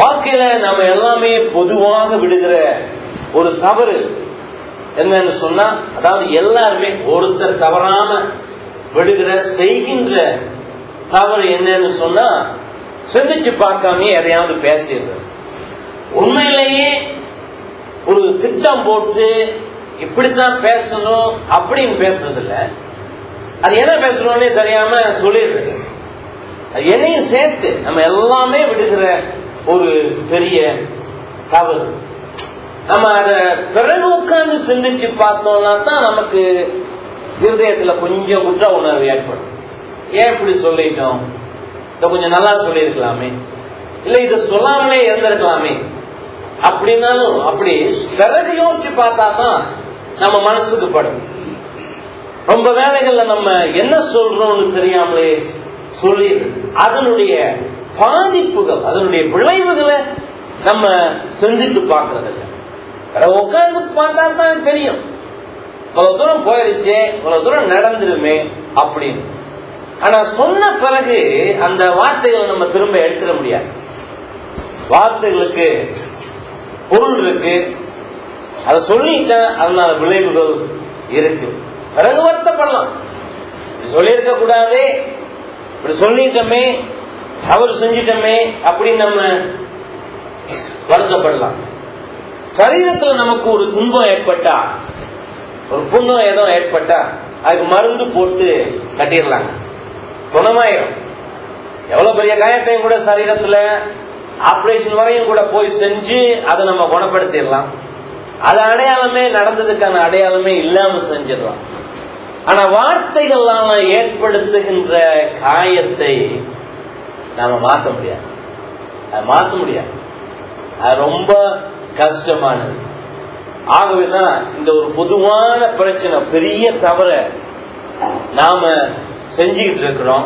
வாழ்க்கையில நாம எல்லாமே பொதுவாக விடுகிற ஒரு தவறு என்னன்னு சொன்னா அதாவது எல்லாருமே ஒருத்தர் தவறாம விடுகிற செய்கின்ற தவறு என்னன்னு சொன்னா சிந்திச்சு பார்க்காம எதையாவது பேசிடுறது உண்மையிலேயே ஒரு திட்டம் போட்டு இப்படித்தான் பேசணும் அப்படின்னு பேசுறது இல்ல அது என்ன பேசணும்னே தெரியாம சொல்லிடுறது அது என்னையும் சேர்த்து நம்ம எல்லாமே விடுகிற ஒரு பெரிய தவறு நம்ம அத பிறகு உட்கார்ந்து சிந்திச்சு பார்த்தோம்னா தான் நமக்கு இருதயத்துல கொஞ்சம் குற்ற உணர்வு ஏற்படும் ஏன் இப்படி சொல்லிட்டோம் இதை கொஞ்சம் நல்லா சொல்லியிருக்கலாமே இல்ல இதை சொல்லாமலே இருந்திருக்கலாமே அப்படின்னாலும் அப்படி பிறகு யோசிச்சு பார்த்தா தான் நம்ம மனசுக்கு படும் ரொம்ப வேலைகள்ல நம்ம என்ன சொல்றோம்னு தெரியாமலே சொல்லி அதனுடைய பாதிப்புகள் அதனுடைய விளைவுகளை நம்ம சிந்தித்து பார்க்கறது இல்லை உட்கார்ந்து பார்த்தா தான் தெரியும் இவ்வளவு தூரம் போயிருச்சே இவ்வளவு தூரம் நடந்துருமே அப்படின்னு ஆனா சொன்ன பிறகு அந்த வார்த்தைகளை நம்ம திரும்ப எடுத்துட முடியாது வார்த்தைகளுக்கு பொருள் இருக்கு அதை சொல்லிட்டேன் அதனால விளைவுகள் இருக்கு பிறகு வருத்தப்படலாம் இப்படி சொல்லியிருக்க கூடாதே இப்படி சொல்லிட்டோமே அவர் செஞ்சிட்டோமே அப்படின்னு நம்ம வருத்தப்படலாம் சரீரத்துல நமக்கு ஒரு துன்பம் ஏற்பட்டா ஒரு புண்ணம் ஏதோ ஏற்பட்டா அதுக்கு மருந்து போட்டு கட்டிடலாங்க குணமாயிரும் எவ்வளவு பெரிய காயத்தையும் கூட சரீரத்துல ஆபரேஷன் வரையும் கூட போய் செஞ்சு அதை நம்ம குணப்படுத்திடலாம் அது அடையாளமே நடந்ததுக்கான அடையாளமே இல்லாம செஞ்சிடலாம் ஆனா வார்த்தைகளால ஏற்படுத்துகின்ற காயத்தை நாம மாற்ற முடியாது அதை மாற்ற முடியாது அது ரொம்ப கஷ்டமானது ஆகவேதான் இந்த ஒரு பொதுவான பிரச்சனை பெரிய தவற நாம செஞ்சுக்கிட்டு இருக்கிறோம்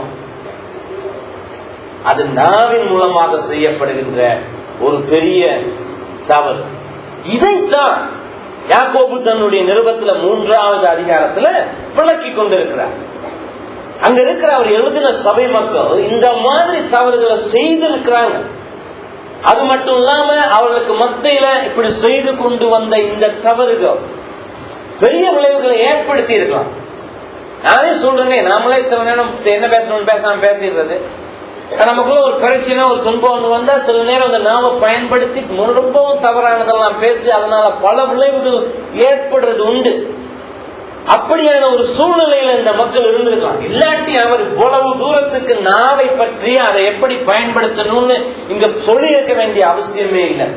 அது நாவின் மூலமாக செய்யப்படுகின்ற ஒரு பெரிய தவறு இதைத்தான் யாக்கோபு தன்னுடைய நிறுவத்துல மூன்றாவது அதிகாரத்துல விளக்கி கொண்டிருக்கிறார் அங்க இருக்கிற அவர் எழுதின சபை மக்கள் இந்த மாதிரி தவறுகளை செய்திருக்கிறாங்க அது மட்டும் இல்லாம அவர்களுக்கு மத்தியில இப்படி செய்து கொண்டு வந்த இந்த தவறுகள் பெரிய விளைவுகளை ஏற்படுத்தி இருக்கலாம் நானே சொல்றேனே நாமளே சில நேரம் என்ன பேசணும்னு பேசாம பேசிடுறது நமக்குள்ள ஒரு பிரச்சனை ஒரு துன்பம் ஒன்று வந்தா சில நேரம் அந்த நாம பயன்படுத்தி ரொம்பவும் தவறானதெல்லாம் பேசி அதனால பல விளைவுகள் ஏற்படுறது உண்டு அப்படியான ஒரு சூழ்நிலையில இந்த மக்கள் இருந்திருக்கலாம் இல்லாட்டி அவர் இவ்வளவு தூரத்துக்கு நாவை பற்றி அதை எப்படி பயன்படுத்தணும்னு இங்க சொல்லி இருக்க வேண்டிய அவசியமே இல்லை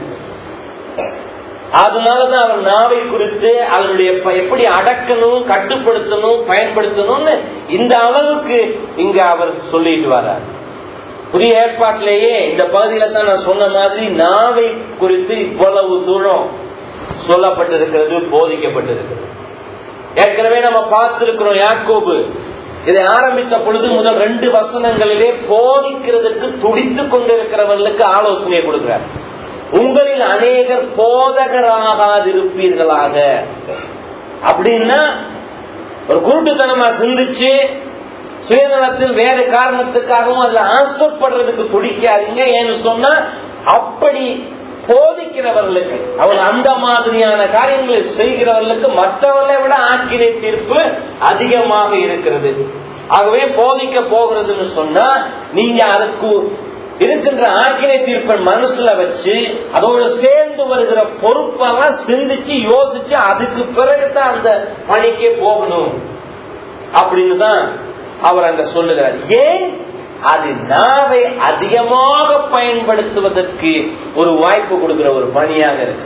அதனாலதான் அவர் நாவை குறித்து அதனுடைய எப்படி அடக்கணும் கட்டுப்படுத்தணும் பயன்படுத்தணும்னு இந்த அளவுக்கு இங்க அவர் சொல்லிட்டு வர்றார் புதிய ஏற்பாட்டிலேயே இந்த பகுதியில தான் நான் சொன்ன மாதிரி நாவை குறித்து இவ்வளவு தூரம் சொல்லப்பட்டிருக்கிறது போதிக்கப்பட்டிருக்கிறது ஏற்கனவே நம்ம பார்த்திருக்கிறோம் யாக்கோபு இதை ஆரம்பித்த பொழுது முதல் ரெண்டு வசனங்களிலே போதிக்கிறதுக்கு துடித்துக் கொண்டிருக்கிறவர்களுக்கு ஆலோசனை கொடுக்கிறார் உங்களில் அநேகர் போதகராகாதிருப்பீர்களாக அப்படின்னா ஒரு குருட்டுத்தனமா சிந்திச்சு சுயநலத்தில் வேறு காரணத்துக்காகவும் அதுல ஆசைப்படுறதுக்கு துடிக்காதீங்க ஏன்னு சொன்னா அப்படி போதிக்கிறவர்களுக்கு அவர் அந்த மாதிரியான காரியங்களை செய்கிறவர்களுக்கு மற்றவர்களை விட ஆக்கினை தீர்ப்பு அதிகமாக இருக்கிறது ஆகவே போதிக்க போகிறதுன்னு சொன்னா நீங்க அதுக்கு இருக்கின்ற ஆக்கினை தீர்ப்பை மனசுல வச்சு அதோட சேர்ந்து வருகிற பொறுப்பெல்லாம் சிந்திச்சு யோசிச்சு அதுக்கு பிறகுதான் அந்த பணிக்கே போகணும் அப்படின்னு தான் அவர் அங்க சொல்லுகிறார் ஏன் அது நாவை அதிகமாக பயன்படுத்துவதற்கு ஒரு வாய்ப்பு கொடுக்கிற ஒரு பணியாக இருக்கு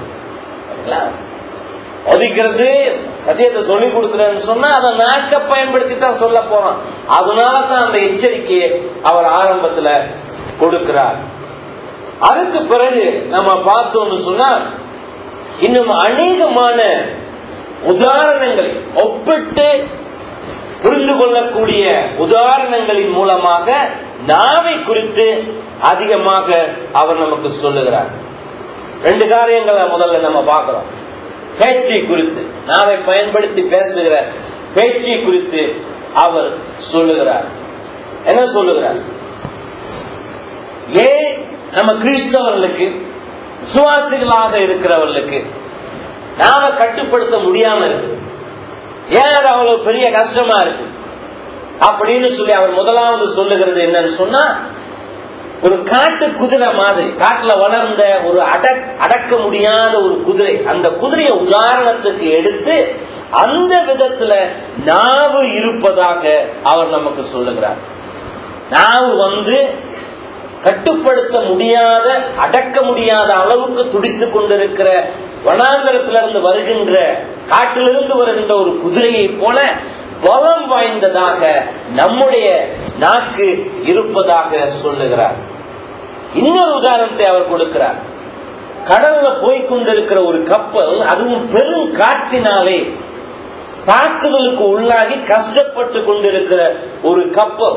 ஒதுக்கிறது சத்தியத்தை சொல்லி கொடுக்கிறேன்னு சொன்னா அதை நாக்க பயன்படுத்தி தான் சொல்ல போறோம் அதனால தான் அந்த எச்சரிக்கையை அவர் ஆரம்பத்துல கொடுக்கிறார் அதுக்கு பிறகு நம்ம பார்த்தோம்னு சொன்னா இன்னும் அநேகமான உதாரணங்களை ஒப்பிட்டு புரிந்து கொள்ளக்கூடிய உதாரணங்களின் மூலமாக நாவை குறித்து அதிகமாக அவர் நமக்கு சொல்லுகிறார் ரெண்டு காரியங்களை முதல்ல நம்ம பார்க்கிறோம் பேச்சை குறித்து நாவை பயன்படுத்தி பேசுகிற பேச்சை குறித்து அவர் சொல்லுகிறார் என்ன சொல்லுகிறார் ஏன் நம்ம கிறிஸ்தவர்களுக்கு சுவாசிகளாக இருக்கிறவர்களுக்கு நாம கட்டுப்படுத்த முடியாம இருக்கு ஏன் அது அவ்வளவு பெரிய கஷ்டமா இருக்கு அப்படின்னு சொல்லி அவர் முதலாவது சொல்லுகிறது என்னன்னு சொன்னா ஒரு காட்டு குதிரை மாதிரி காட்டுல வளர்ந்த ஒரு அடக் அடக்க முடியாத ஒரு குதிரை அந்த குதிரையை உதாரணத்துக்கு எடுத்து அந்த விதத்துல நாவு இருப்பதாக அவர் நமக்கு சொல்லுகிறார் நாவு வந்து கட்டுப்படுத்த முடியாத அடக்க முடியாத அளவுக்கு துடித்துக் கொண்டிருக்கிற வனாந்தரத்திலிருந்து வருகின்ற காட்டிலிருந்து வருகின்ற ஒரு குதிரையை போல பலம் வாய்ந்ததாக நம்முடைய நாக்கு இருப்பதாக சொல்லுகிறார் இன்னொரு உதாரணத்தை அவர் கொடுக்கிறார் கடல்ல போய்கொண்டிருக்கிற ஒரு கப்பல் அதுவும் பெரும் காற்றினாலே தாக்குதலுக்கு உள்ளாகி கஷ்டப்பட்டு கொண்டிருக்கிற ஒரு கப்பல்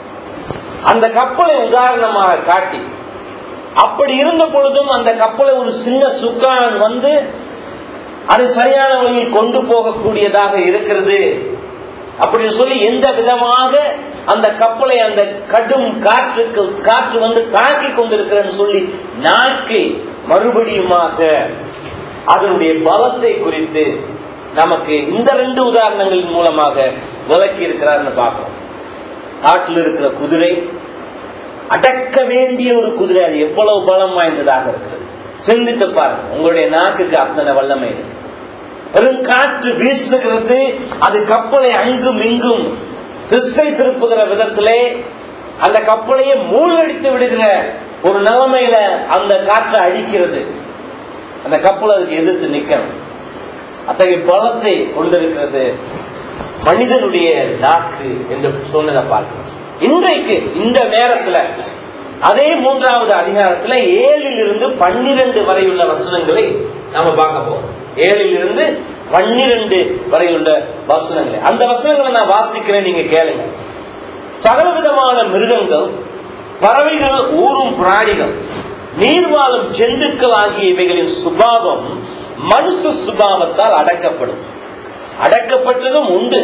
அந்த கப்பலை உதாரணமாக காட்டி அப்படி இருந்த பொழுதும் அந்த கப்பலை ஒரு சின்ன சுக்கான் வந்து அது சரியான வழியில் கொண்டு போகக்கூடியதாக இருக்கிறது அப்படின்னு சொல்லி எந்த விதமாக அந்த கப்பலை அந்த கடும் காற்றுக்கு காற்று வந்து தாக்கி கொண்டிருக்கிறன்னு சொல்லி நாக்கை மறுபடியுமாக அதனுடைய பலத்தை குறித்து நமக்கு இந்த ரெண்டு உதாரணங்களின் மூலமாக விளக்கி இருக்கிறார்னு பார்க்கிறோம் காட்டில் இருக்கிற குதிரை அடக்க வேண்டிய ஒரு குதிரை அது எவ்வளவு பலம் வாய்ந்ததாக இருக்கிறது சிந்தித்து பாருங்க உங்களுடைய நாக்குக்கு அத்தனை வல்லமை இருக்கு பெருங்காற்று வீசுகிறது அது கப்பலை அங்கும் இங்கும் திசை திருப்புகிற விதத்திலே அந்த கப்பலையே மூழ்கடித்து விடுகிற ஒரு நிலைமையில அந்த காற்றை அழிக்கிறது அந்த கப்பல் அதுக்கு எதிர்த்து நிக்கணும் அத்தகைய பலத்தை கொண்டிருக்கிறது மனிதனுடைய நாக்கு என்று சொன்னதை பார்க்கிறோம் இன்றைக்கு இந்த நேரத்துல அதே மூன்றாவது அதிகாரத்துல ஏழில் இருந்து பன்னிரண்டு வரையுள்ள வசனங்களை நாம பார்க்க போறோம் ஏழில் இருந்து பன்னிரண்டு வரையுள்ள வசனங்களை அந்த வசனங்களை நான் வாசிக்கிறேன் நீங்க கேளுங்க சகலவிதமான மிருகங்கள் பறவைகள் ஊறும் பிராணிகள் நீர்வாழும் ஜந்துக்கள் ஆகிய இவைகளின் சுபாவம் மனுஷ சுபாவத்தால் அடக்கப்படும் அடக்கப்பட்டதும் உண்டு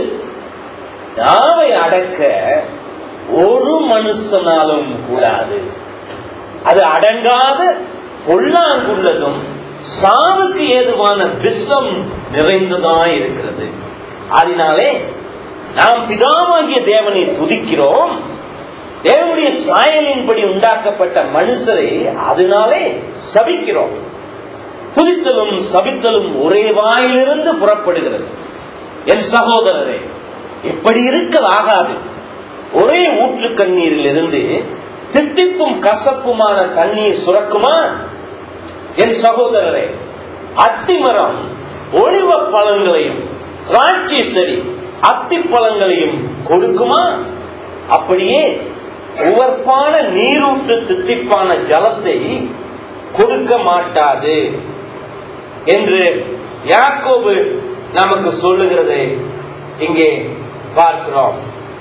நாவை அடக்க ஒரு மனுஷனாலும் கூடாது அது அடங்காத பொல்லாங்குள்ளதும் சாவுக்கு ஏதுவான விஷம் நிறைந்ததாய் இருக்கிறது அதனாலே நாம் பிதாவாகிய தேவனை துதிக்கிறோம் தேவனுடைய சாயலின்படி உண்டாக்கப்பட்ட மனுஷரை அதனாலே சபிக்கிறோம் துதித்தலும் சபித்தலும் ஒரே வாயிலிருந்து புறப்படுகிறது என் சகோதரரே இப்படி இருக்கலாகாது ஒரே ஊற்று கண்ணீரில் இருந்து திட்டிப்பும் கசப்புமான தண்ணீர் சுரக்குமா என் சகோதரரே அத்திமரம் ஒளிவ பழங்களையும் திராட்சை செடி அத்தி பழங்களையும் கொடுக்குமா அப்படியே உவர்ப்பான நீரூற்று தித்திப்பான ஜலத்தை கொடுக்க மாட்டாது என்று யாக்கோபு நமக்கு சொல்லுகிறதை இங்கே பார்க்கிறோம்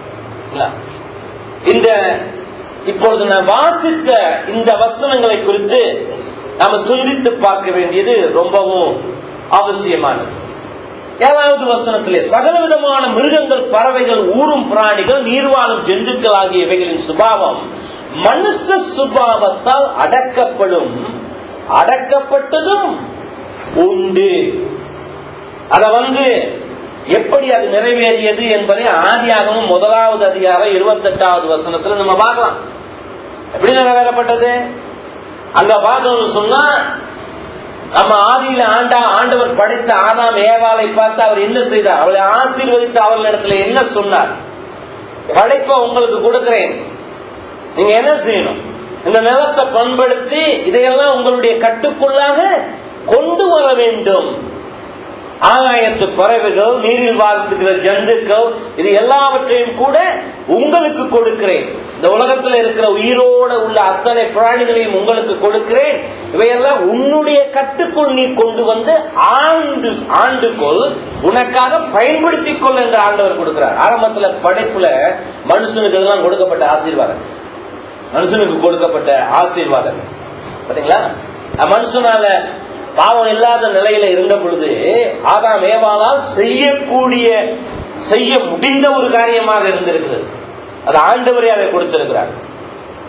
இந்த இப்பொழுது நான் வாசித்த இந்த வசனங்களை குறித்து நாம சிந்தித்து பார்க்க வேண்டியது ரொம்பவும் அவசியமானது ஏழாவது வசனத்திலே சகலவிதமான மிருகங்கள் பறவைகள் ஊறும் பிராணிகள் நீர்வாழும் ஜந்துக்கள் ஆகிய இவைகளின் சுபாவம் மனுஷ சுபாவத்தால் அடக்கப்படும் அடக்கப்பட்டதும் உண்டு அத வந்து எப்படி அது நிறைவேறியது என்பதை ஆதியாகவும் முதலாவது அதிகாரம் இருபத்தி எட்டாவது வசனத்துல நம்ம பார்க்கலாம் எப்படி நிறைவேறப்பட்டது அங்க பார்க்கணும்னு சொன்னா நம்ம ஆதியில ஆண்டா ஆண்டவர் படைத்த ஆதாம் ஏவாளை பார்த்து அவர் என்ன செய்தார் அவளை ஆசீர்வதித்து அவர்களிடத்துல என்ன சொன்னார் படைப்பை உங்களுக்கு கொடுக்கிறேன் நீங்க என்ன செய்யணும் இந்த நிலத்தை பண்படுத்தி இதையெல்லாம் உங்களுடைய கட்டுக்குள்ளாக கொண்டு வர வேண்டும் ஆகாயத்து பறவைகள் நீரில் வாழ்த்துகிற ஜந்துக்கள் இது எல்லாவற்றையும் கூட உங்களுக்கு கொடுக்கிறேன் இந்த உலகத்தில் இருக்கிற உயிரோட உள்ள அத்தனை பிராணிகளையும் உங்களுக்கு கொடுக்கிறேன் இவையெல்லாம் உன்னுடைய கட்டுக்குள் நீ கொண்டு வந்து ஆண்டு ஆண்டுக்குள் உனக்காக பயன்படுத்திக் கொள் என்று ஆண்டவர் கொடுக்கிறார் ஆரம்பத்துல படைப்புல மனுஷனுக்கு இதெல்லாம் கொடுக்கப்பட்ட ஆசீர்வாதம் மனுஷனுக்கு கொடுக்கப்பட்ட ஆசீர்வாதம் பாத்தீங்களா மனுஷனால பாவம் இல்லாத நிலையில இருந்த பொழுது ஆதாம் ஏவாளால் செய்யக்கூடிய செய்ய முடிந்த ஒரு காரியமாக இருந்திருக்கிறது அது ஆண்டவரே அதை கொடுத்திருக்கிறார்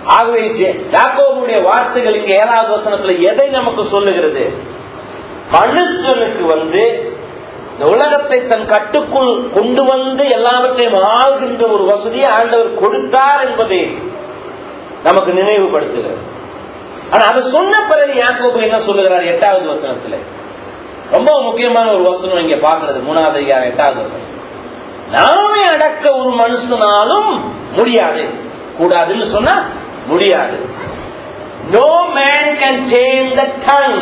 ஆகவே ஜெ- யாக்கோபுடைய வார்த்தைகள் இங்க ஏழாவது வசனத்துல எதை நமக்கு சொல்லுகிறது மனுஷனுக்கு வந்து இந்த உலகத்தை தன் கட்டுக்குள் கொண்டு வந்து எல்லாவற்றையும் ஆள்கின்ற ஒரு வசதியை ஆண்டவர் கொடுத்தார் என்பதை நமக்கு நினைவுபடுத்துகிறது ஆனா அதை சொன்ன பிறகு யாக்கோபு என்ன சொல்லுகிறார் எட்டாவது வசனத்துல ரொம்ப முக்கியமான ஒரு வசனம் இங்க பாக்குறது மூணாவது அதிகாரம் எட்டாவது வசனம் நாமே அடக்க ஒரு மனுஷனாலும் முடியாது கூடாதுன்னு சொன்னா முடியாது no man can change the tongue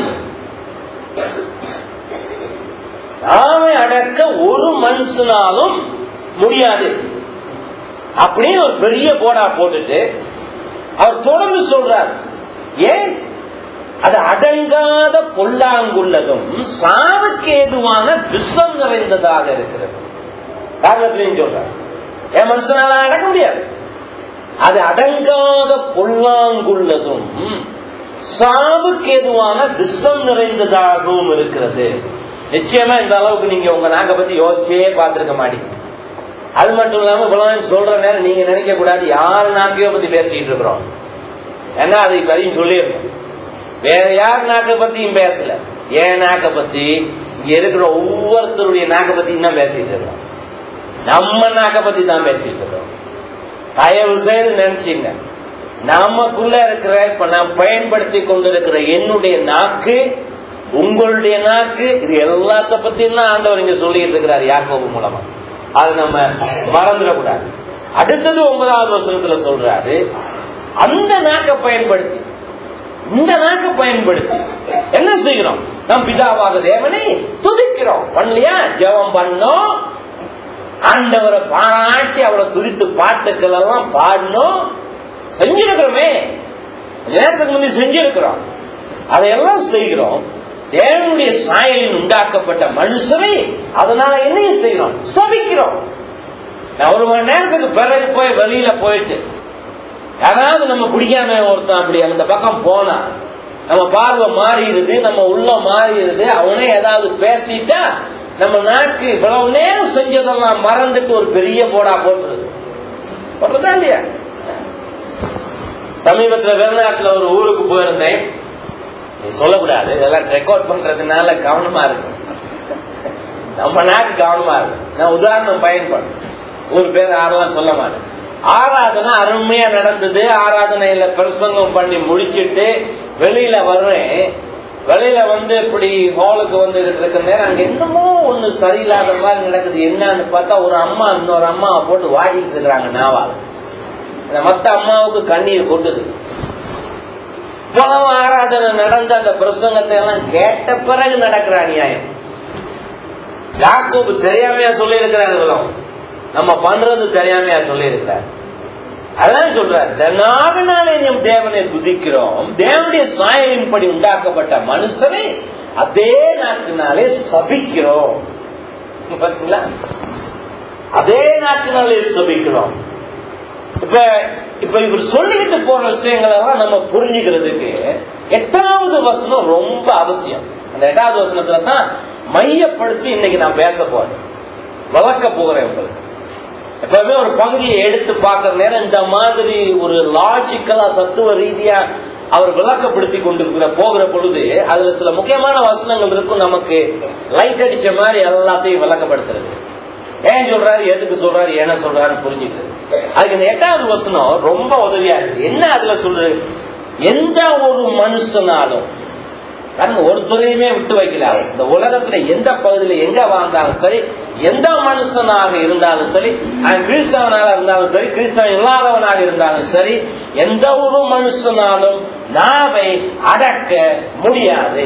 நாமே அடக்க ஒரு மனுஷனாலும் முடியாது அப்படின்னு ஒரு பெரிய போடா போட்டுட்டு அவர் தொடர்ந்து சொல்றார் ஏன் அது அடங்காத பொல்லாங்குள்ளதும் சாவுக்கு ஏதுவான விஷம் நிறைந்ததாக இருக்கிறது காரணத்திலையும் சொல்றார் என் மனுஷனால அடக்க முடியாது அது அடங்காத பொல்லாங்குள்ளதும் சாவுக்கு ஏதுவான விஷம் நிறைந்ததாகவும் இருக்கிறது நிச்சயமா இந்த அளவுக்கு நீங்க உங்க நாக்க பத்தி யோசிச்சே பார்த்திருக்க மாட்டீங்க அது மட்டும் இல்லாம இவ்வளவு சொல்ற நேரம் நீங்க நினைக்க கூடாது யார் நாக்கையோ பத்தி பேசிட்டு இருக்கிறோம் ஏன்னா அதை பதியும் சொல்லிடணும் வேற யார் நாக்க பத்தியும் பேசல என் நாக்க பத்தி இங்க இருக்கிற ஒவ்வொருத்தருடைய நாக்க பத்தியும் தான் பேசிட்டு இருக்கோம் நம்ம நாக்க பத்தி தான் பேசிட்டு இருக்கோம் தயவு செய்து நினைச்சீங்க நமக்குள்ள இருக்கிற இப்ப நான் பயன்படுத்தி கொண்டிருக்கிற என்னுடைய நாக்கு உங்களுடைய நாக்கு இது எல்லாத்த பத்தியும் தான் ஆண்டவர் இங்க சொல்லிட்டு இருக்கிறார் யாக்கோபு மூலமா அதை நம்ம மறந்துடக்கூடாது அடுத்தது ஒன்பதாவது வசனத்துல சொல்றாரு அந்த நாக்கை பயன்படுத்தி இந்த நாக்கை பயன்படுத்தி என்ன செய்கிறோம் நம் பிதாவாக தேவனை துதிக்கிறோம் பண்ணலையா ஜெபம் பண்ணோம் ஆண்டவரை பாராட்டி அவரை துதித்து பாட்டுக்கள் எல்லாம் பாடணும் செஞ்சிருக்கிறோமே கொஞ்ச நேரத்துக்கு முந்தைய செஞ்சிருக்கிறோம் அதையெல்லாம் செய்கிறோம் தேவனுடைய சாயலில் உண்டாக்கப்பட்ட மனுஷரை அதனால என்னையும் செய்யறோம் சபிக்கிறோம் நான் ஒரு மணி நேரத்துக்கு பிறகு போய் வெளியில போயிட்டு யாராவது நம்ம பிடிக்காம ஒருத்தன் அப்படி அந்த பக்கம் போனா நம்ம பார்வை மாறிடுது நம்ம உள்ள மாறிடுது அவனே ஏதாவது பேசிட்டா நம்ம நாக்கு இவ்வளவு நேரம் செஞ்சதெல்லாம் மறந்துட்டு ஒரு பெரிய போடா போட்டுருது போட்டுறதா இல்லையா சமீபத்துல வெளிநாட்டுல ஒரு ஊருக்கு போயிருந்தேன் நீ சொல்லக்கூடாது இதெல்லாம் ரெக்கார்ட் பண்றதுனால கவனமா இருக்கும் நம்ம நாக்கு கவனமா இருக்கும் நான் உதாரணம் பயன்படும் ஒரு பேர் யாரெல்லாம் சொல்ல மாட்டேன் ஆராதனை அருமையா நடந்தது ஆராதனையில பிரசங்கம் பண்ணி முடிச்சிட்டு வெளியில வர்றேன் வெளியில வந்து இப்படி ஹாலுக்கு வந்து இருக்க நேரம் அங்க என்னமோ ஒண்ணு சரியில்லாத மாதிரி நடக்குது என்னன்னு பார்த்தா ஒரு அம்மா இன்னொரு அம்மாவை போட்டு வாடிட்டு இருக்கிறாங்க நாவால் அந்த மத்த அம்மாவுக்கு கண்ணீர் கொட்டுது இவ்வளவு ஆராதனை நடந்த அந்த பிரசங்கத்தை எல்லாம் கேட்ட பிறகு நடக்கிற அநியாயம் யாக்கோபு தெரியாமையா சொல்லி இருக்கிறார் நம்ம பண்றது தெரியாமையா சொல்லி இருக்கிறார் அதான் சொல்றார் நாவினாலே நம் தேவனை துதிக்கிறோம் தேவனுடைய சாயலின்படி உண்டாக்கப்பட்ட மனுஷனை அதே நாட்டினாலே சபிக்கிறோம் பாத்தீங்களா அதே நாட்டினாலே சபிக்கிறோம் இப்ப இப்ப இவர் சொல்லிக்கிட்டு போற விஷயங்கள் எல்லாம் நம்ம புரிஞ்சுக்கிறதுக்கு எட்டாவது வசனம் ரொம்ப அவசியம் அந்த எட்டாவது வசனத்துல தான் மையப்படுத்தி இன்னைக்கு நான் பேச போறேன் வளர்க்க போகிறேன் உங்களுக்கு எப்பவுமே ஒரு பகுதியை எடுத்து பார்க்கிற நேரம் இந்த மாதிரி ஒரு லாஜிக்கலா தத்துவ ரீதியா அவர் விளக்கப்படுத்தி கொண்டிருக்கிற போகிற பொழுது அதுல சில முக்கியமான வசனங்கள் இருக்கும் நமக்கு லைட் அடிச்ச மாதிரி எல்லாத்தையும் விளக்கப்படுத்துறது ஏன் சொல்றாரு எதுக்கு சொல்றாரு என்ன சொல்றாரு புரிஞ்சுக்கிறது அதுக்கு இந்த எட்டாவது வசனம் ரொம்ப உதவியா இருக்கு என்ன அதுல சொல்றது எந்த ஒரு மனுஷனாலும் காரணம் ஒருத்தரையுமே விட்டு வைக்கல அவர். இந்த உலகத்துல எந்த பகுதியில எங்க வாழ்ந்தாலும் சரி எந்த மனுஷனாக இருந்தாலும் சரி அவன் கிறிஸ்தவனாக இருந்தாலும் சரி கிறிஸ்தவன் இல்லாதவனாக இருந்தாலும் சரி எந்த ஒரு மனுஷனாலும் நாவை அடக்க முடியாது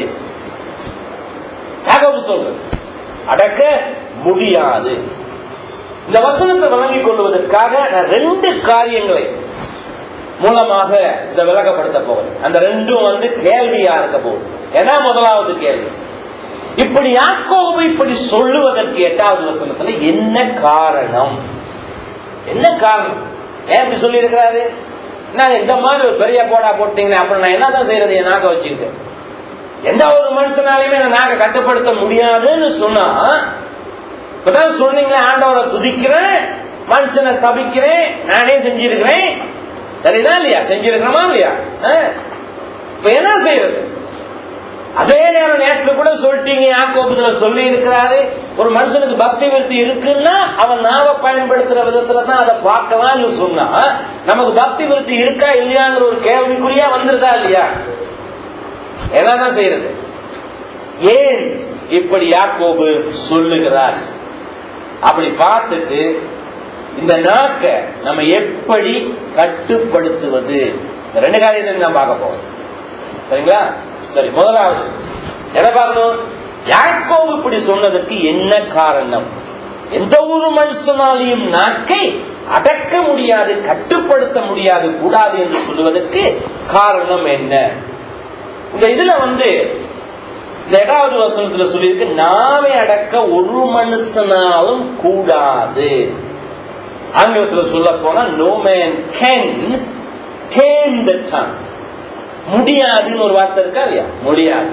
யாக்கோபு சொல்றது அடக்க முடியாது இந்த வசனத்தை வழங்கிக் கொள்வதற்காக நான் ரெண்டு காரியங்களை மூலமாக இதை விளக்கப்படுத்த போகிறேன் அந்த ரெண்டும் வந்து கேள்வியா இருக்க போகுது ஏன்னா முதலாவது கேள்வி இப்படி யாக்கோபு இப்படி சொல்லுவதற்கு எட்டாவது வசனத்துல என்ன காரணம் என்ன காரணம் ஏன் இப்படி சொல்லி இருக்கிறாரு நான் இந்த மாதிரி ஒரு பெரிய போடா போட்டீங்கன்னா அப்புறம் நான் என்னதான் செய்யறது என் நாக்க வச்சுக்கிட்டு எந்த ஒரு மனுஷனாலையுமே நான் நாக்க கட்டுப்படுத்த முடியாதுன்னு சொன்னா இப்பதான் சொன்னீங்களே ஆண்டவரை துதிக்கிறேன் மனுஷனை சபிக்கிறேன் நானே செஞ்சிருக்கிறேன் சரிதான் இல்லையா செஞ்சிருக்கிறோமா இல்லையா ஆ. இப்ப என்ன செய்யறது அதே நேரம் நேற்று கூட சொல்லிட்டீங்க யாக்கோபுல சொல்லி இருக்கிறாரு ஒரு மனுஷனுக்கு பக்தி விருத்தி இருக்குன்னா அவன் நாவ பயன்படுத்துற விதத்துல தான் அதை பார்க்கலாம்னு சொன்னா நமக்கு பக்தி விருத்தி இருக்கா இல்லையாங்கிற ஒரு கேள்விக்குறியா வந்துருதா இல்லையா என்னதான் செய்யறது ஏன் இப்படி யாக்கோபு சொல்லுகிறார் அப்படி பார்த்துட்டு இந்த நாக்க நம்ம எப்படி கட்டுப்படுத்துவது இந்த ரெண்டு காரியத்தை நான் பார்க்க போறோம் சரிங்களா சரி முதலாவது எதை பார்க்கணும் யாக்கோபு இப்படி சொன்னதற்கு என்ன காரணம் எந்த ஒரு மனுஷனாலையும் நாக்கை அடக்க முடியாது கட்டுப்படுத்த முடியாது கூடாது என்று சொல்லுவதற்கு காரணம் என்ன இந்த இதுல வந்து இந்த எட்டாவது வசனத்துல சொல்லியிருக்கு நாவை அடக்க ஒரு மனுஷனாலும் கூடாது ஆங்கிலத்துல சொல்ல போனா no man can tame the tongue முடியாதுன்னு ஒரு வார்த்தை இருக்கா இல்லையா முடியாது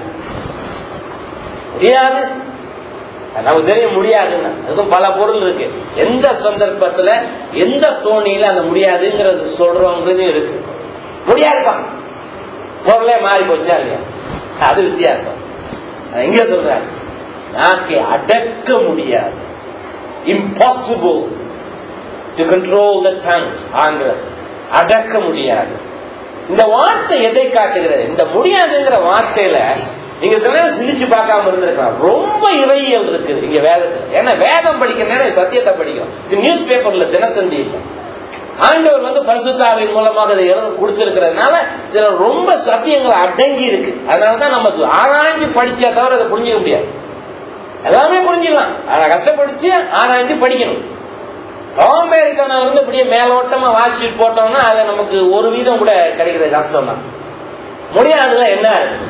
முடியாது நமக்கு தெரியும் முடியாதுன்னு அதுக்கும் பல பொருள் இருக்கு எந்த சந்தர்ப்பத்துல எந்த தோணியில அந்த முடியாதுங்கிறது சொல்றோங்கிறது இருக்கு முடியாதுப்பா பொருளே மாறி போச்சா இல்லையா அது வித்தியாசம் இங்க சொல்றாரு நாக்கை அடக்க முடியாது impossible to control the tongue ஆங்கிலம் அடக்க முடியாது இந்த வார்த்தை எதை காட்டுகிறது இந்த முடியாதுங்கிற வார்த்தையில நீங்க சில நேரம் சிந்திச்சு பார்க்காம இருந்திருக்கலாம் ரொம்ப இறையியல் இருக்குது இங்க வேதத்துல ஏன்னா வேதம் படிக்கிற நேரம் சத்தியத்தை படிக்கும் இது நியூஸ் பேப்பர்ல தினத்தந்தி இல்லை ஆண்டவர் வந்து பரிசுத்தாவின் மூலமாக இதை எழுத கொடுத்திருக்கிறதுனால இதுல ரொம்ப சத்தியங்கள் அடங்கி இருக்கு அதனாலதான் நமக்கு ஆராய்ஞ்சு படிச்சா தவிர அதை புரிஞ்சுக்க முடியாது எல்லாமே புரிஞ்சுக்கலாம் ஆனா கஷ்டப்படிச்சு ஆராய்ஞ்சு படிக்கணும் சோம்பேறித்தனம் இருந்து இப்படியே மேலோட்டமா வாட்சிட்டு போட்டோம்னா அதுல நமக்கு ஒரு வீதம் கூட கிடைக்கிறது கஷ்டம் தான் முடியாதுல என்ன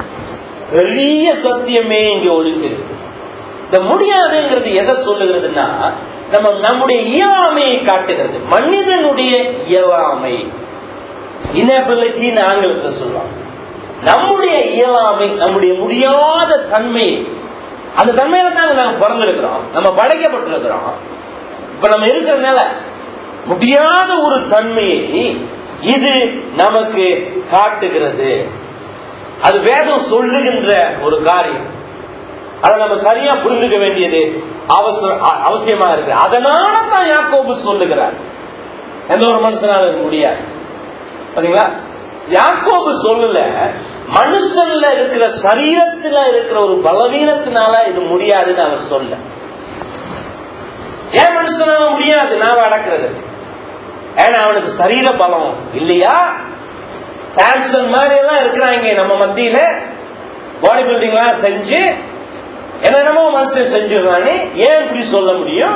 பெரிய சத்தியமே இங்க ஒழிஞ்சு இருக்கு இந்த முடியாதுங்கிறது எதை சொல்லுகிறதுன்னா நம்ம நம்முடைய இயலாமையை காட்டுகிறது மனிதனுடைய இயலாமை இனபிலிட்டின்னு ஆங்கிலத்தில் சொல்லுவாங்க நம்முடைய இயலாமை நம்முடைய முடியாத தன்மை அந்த தன்மையில தான் நாங்க பிறந்திருக்கிறோம் நம்ம படைக்கப்பட்டிருக்கிறோம் இப்ப நம்ம இருக்கிறதுனால முடியாத ஒரு தன்மையை இது நமக்கு காட்டுகிறது அது வேதம் சொல்லுகின்ற ஒரு காரியம் அதை நம்ம சரியா புரிந்துக்க வேண்டியது அவசரம் அ- அவசியமா இருக்கு அதனால தான் யாக்கோபு சொல்லுகிறார் எந்த ஒரு மனுஷனால இது முடியாது பாத்தீங்களா யாக்கோபு சொல்லல மனுஷன்ல இருக்கிற சரீரத்துல இருக்கிற ஒரு பலவீனத்தினால இது முடியாதுன்னு அவர் சொல்ல ஏன் மனுஷனால முடியாது நான் அடக்கிறது ஏன்னா அவனுக்கு சரீர பலம் இல்லையா சாம்சன் மாதிரி எல்லாம் இருக்கிறாங்க நம்ம மத்தியில பாடி பில்டிங் எல்லாம் செஞ்சு என்னென்னமோ மனுஷன் செஞ்சிடறானே ஏன் இப்படி சொல்ல முடியும்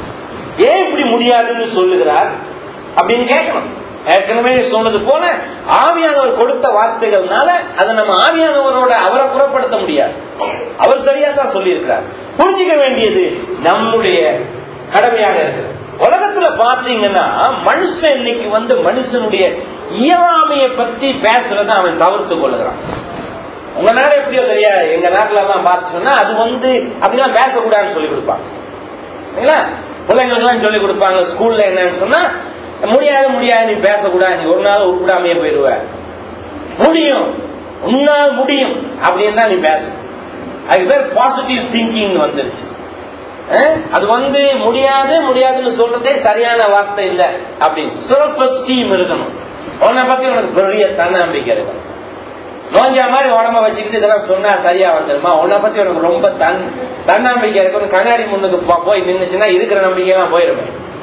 ஏன் இப்படி முடியாதுன்னு சொல்லுகிறார் அப்படின்னு கேட்கணும் ஏற்கனவே சொன்னது போல ஆவியானவர் கொடுத்த வார்த்தைகள்னால அதை நம்ம ஆவியானவரோட அவரை குறப்படுத்த முடியாது அவர் சரியா தான் சொல்லியிருக்கிறார் புரிஞ்சுக்க வேண்டியது நம்முடைய கடமையாக இருக்கிறது உலகத்துல பாத்தீங்கன்னா மனுஷன் இன்னைக்கு வந்து மனுஷனுடைய இயலாமையை பத்தி பேசுறத அவன் தவிர்த்து கொள்ளுகிறான் உங்க நாடு எப்படியோ தெரியாது எங்க நாட்டுல எல்லாம் பார்த்து சொன்னா அது வந்து அப்படிலாம் பேசக்கூடாதுன்னு சொல்லி கொடுப்பாங்க சரிங்களா பிள்ளைங்களுக்கு எல்லாம் சொல்லி கொடுப்பாங்க ஸ்கூல்ல என்னன்னு சொன்னா முடியாது முடியாது நீ பேசக்கூடாது நீ ஒரு நாள் உருப்பிடாமையே போயிடுவ முடியும் உன்னால் முடியும் அப்படின்னு தான் நீ பேச அதுக்கு பேர் பாசிட்டிவ் திங்கிங் வந்துருச்சு அஹ், அது வந்து முடியாது முடியாதுன்னு சொல்றதே சரியான வார்த்தை இல்ல அப்படின்னு செல்ஃப் எஸ்டீம் இருக்கணும் உன்னை பத்தி உனக்கு பெரிய தன்னம்பிக்கை இருக்கணும் நோஞ்சா மாதிரி உடம்ப வச்சுக்கிட்டு இதெல்லாம் சொன்னா சரியா வந்துருமா உன்னை பத்தி உனக்கு ரொம்ப தன் தன்னம்பிக்கை இருக்கும் கண்ணாடி முன்னுக்கு போ- போய் நின்னுச்சுன்னா இருக்கிற நம்பிக்கையெல்லாம் போயிருமே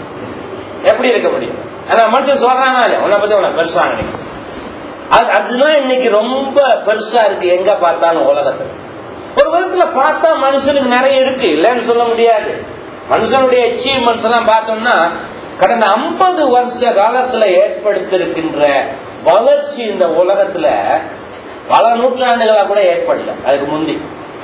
எப்படி இருக்க முடியும் ஆனா மனுஷன் சொல்றாங்க இல்லையா, உன்னை பத்தி உனக்கு பெருசா நினைக்கும் அது அதுதான் இன்னைக்கு ரொம்ப பெருசா இருக்கு எங்க பார்த்தாலும் உலகத்துல ஒரு விதத்துல பார்த்தா மனுஷனுக்கு நிறைய இருக்கு இல்லைன்னு சொல்ல முடியாது மனுஷனுடைய அச்சீவ்மெண்ட்ஸ் எல்லாம் பார்த்தோம்னா கடந்த 50 வருஷ காலத்துல ஏற்படுத்திருக்கின்ற வளர்ச்சி இந்த உலகத்துல பல நூற்றாண்டுகளா கூட ஏற்படல அதுக்கு முந்தி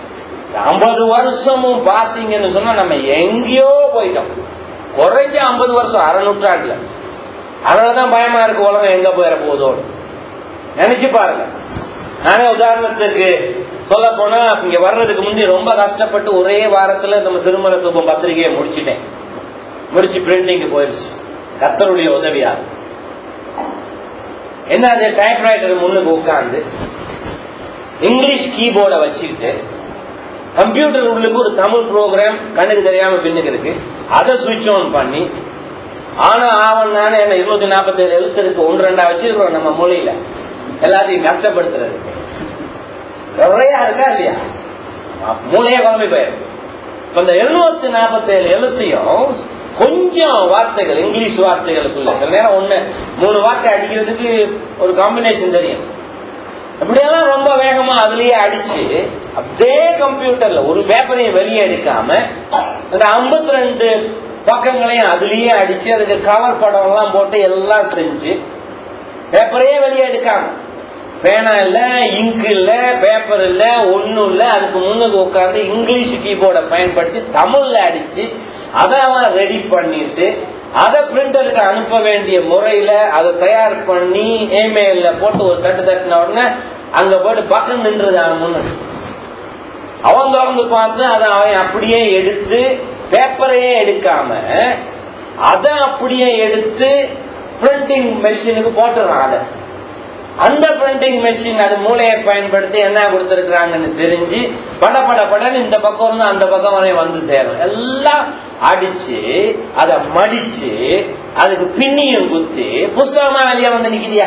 ஐம்பது வருஷமும் பார்த்தீங்கன்னு சொன்னா நம்ம எங்கேயோ போயிட்டோம் குறைஞ்ச ஐம்பது வருஷம் அரை நூற்றாண்டுல அதனாலதான் பயமா இருக்கு உலகம் எங்க போயிட போதோன்னு நினைச்சு பாருங்க நானே உதாரணத்துக்கு சொல்ல போனா இங்க வர்றதுக்கு முந்தி ரொம்ப கஷ்டப்பட்டு ஒரே வாரத்துல நம்ம திருமண தூபம் பத்திரிகையை முடிச்சிட்டேன் முடிச்சு பிரிண்டிங் போயிருச்சு கத்தருடைய உதவியா என்ன அது டைப்ரைட்டர் முன்னுக்கு உட்கார்ந்து இங்கிலீஷ் கீபோர்டை வச்சுக்கிட்டு கம்ப்யூட்டர் உள்ளுக்கு ஒரு தமிழ் ப்ரோக்ராம் கண்ணுக்கு தெரியாம பின்னுக்கு இருக்கு அதை சுவிட்ச் ஆன் பண்ணி ஆனா ஆவன் நானே என்ன இருநூத்தி நாற்பத்தி ஏழு எழுத்து இருக்கு ஒன்று ரெண்டா வச்சிருக்கிறோம் நம்ம மொழியில எல்லாத்தையும் கஷ்டப்படுத்துறது நிறைய இருக்கா இல்லையா மூளையே குழம்பி போயிருக்கு இப்ப இந்த எழுநூத்தி நாற்பத்தி ஏழு எழுத்தையும் கொஞ்சம் வார்த்தைகள் இங்கிலீஷ் வார்த்தைகளுக்குள்ள சில நேரம் ஒண்ணு மூணு வார்த்தை அடிக்கிறதுக்கு ஒரு காம்பினேஷன் தெரியும் இப்படியெல்லாம் ரொம்ப வேகமா அதுலயே அடிச்சு அப்படியே கம்ப்யூட்டர்ல ஒரு பேப்பரையும் வெளியே எடுக்காம அந்த ஐம்பத்தி ரெண்டு பக்கங்களையும் அதுலயே அடிச்சு அதுக்கு கவர் படம் எல்லாம் போட்டு எல்லாம் செஞ்சு பேப்பரையே வெளியே எடுக்காம பேனா இல்ல இங்க் இல்ல பேப்பர் இல்ல ஒண்ணும் இல்ல அதுக்கு முன்னுக்கு உட்கார்ந்து இங்கிலீஷ் கீபோர்டை பயன்படுத்தி தமிழ்ல அடிச்சு அதை அவன் ரெடி பண்ணிட்டு அதை பிரிண்டருக்கு அனுப்ப வேண்டிய முறையில அதை தயார் பண்ணி இமெயில்ல போட்டு ஒரு தட்டு தட்டின உடனே அங்க போட்டு பக்கம் நின்றது அவன் முன்னுக்கு அவன் திறந்து பார்த்து அதை அவன் அப்படியே எடுத்து பேப்பரையே எடுக்காம அதை அப்படியே எடுத்து பிரிண்டிங் மெஷினுக்கு போட்டுறான் அதை அந்த பிரிண்டிங் மெஷின் அது மூளையை பயன்படுத்தி என்ன கொடுத்திருக்கிறாங்கன்னு தெரிஞ்சு பட பட படன்னு இந்த பக்கம் இருந்து அந்த பக்கம் வரை வந்து சேரும் எல்லாம் அடிச்சு அதை மடிச்சு அதுக்கு பின்னியும் குத்தி புஸ்தகமா வெளியே வந்து நிக்கிறியா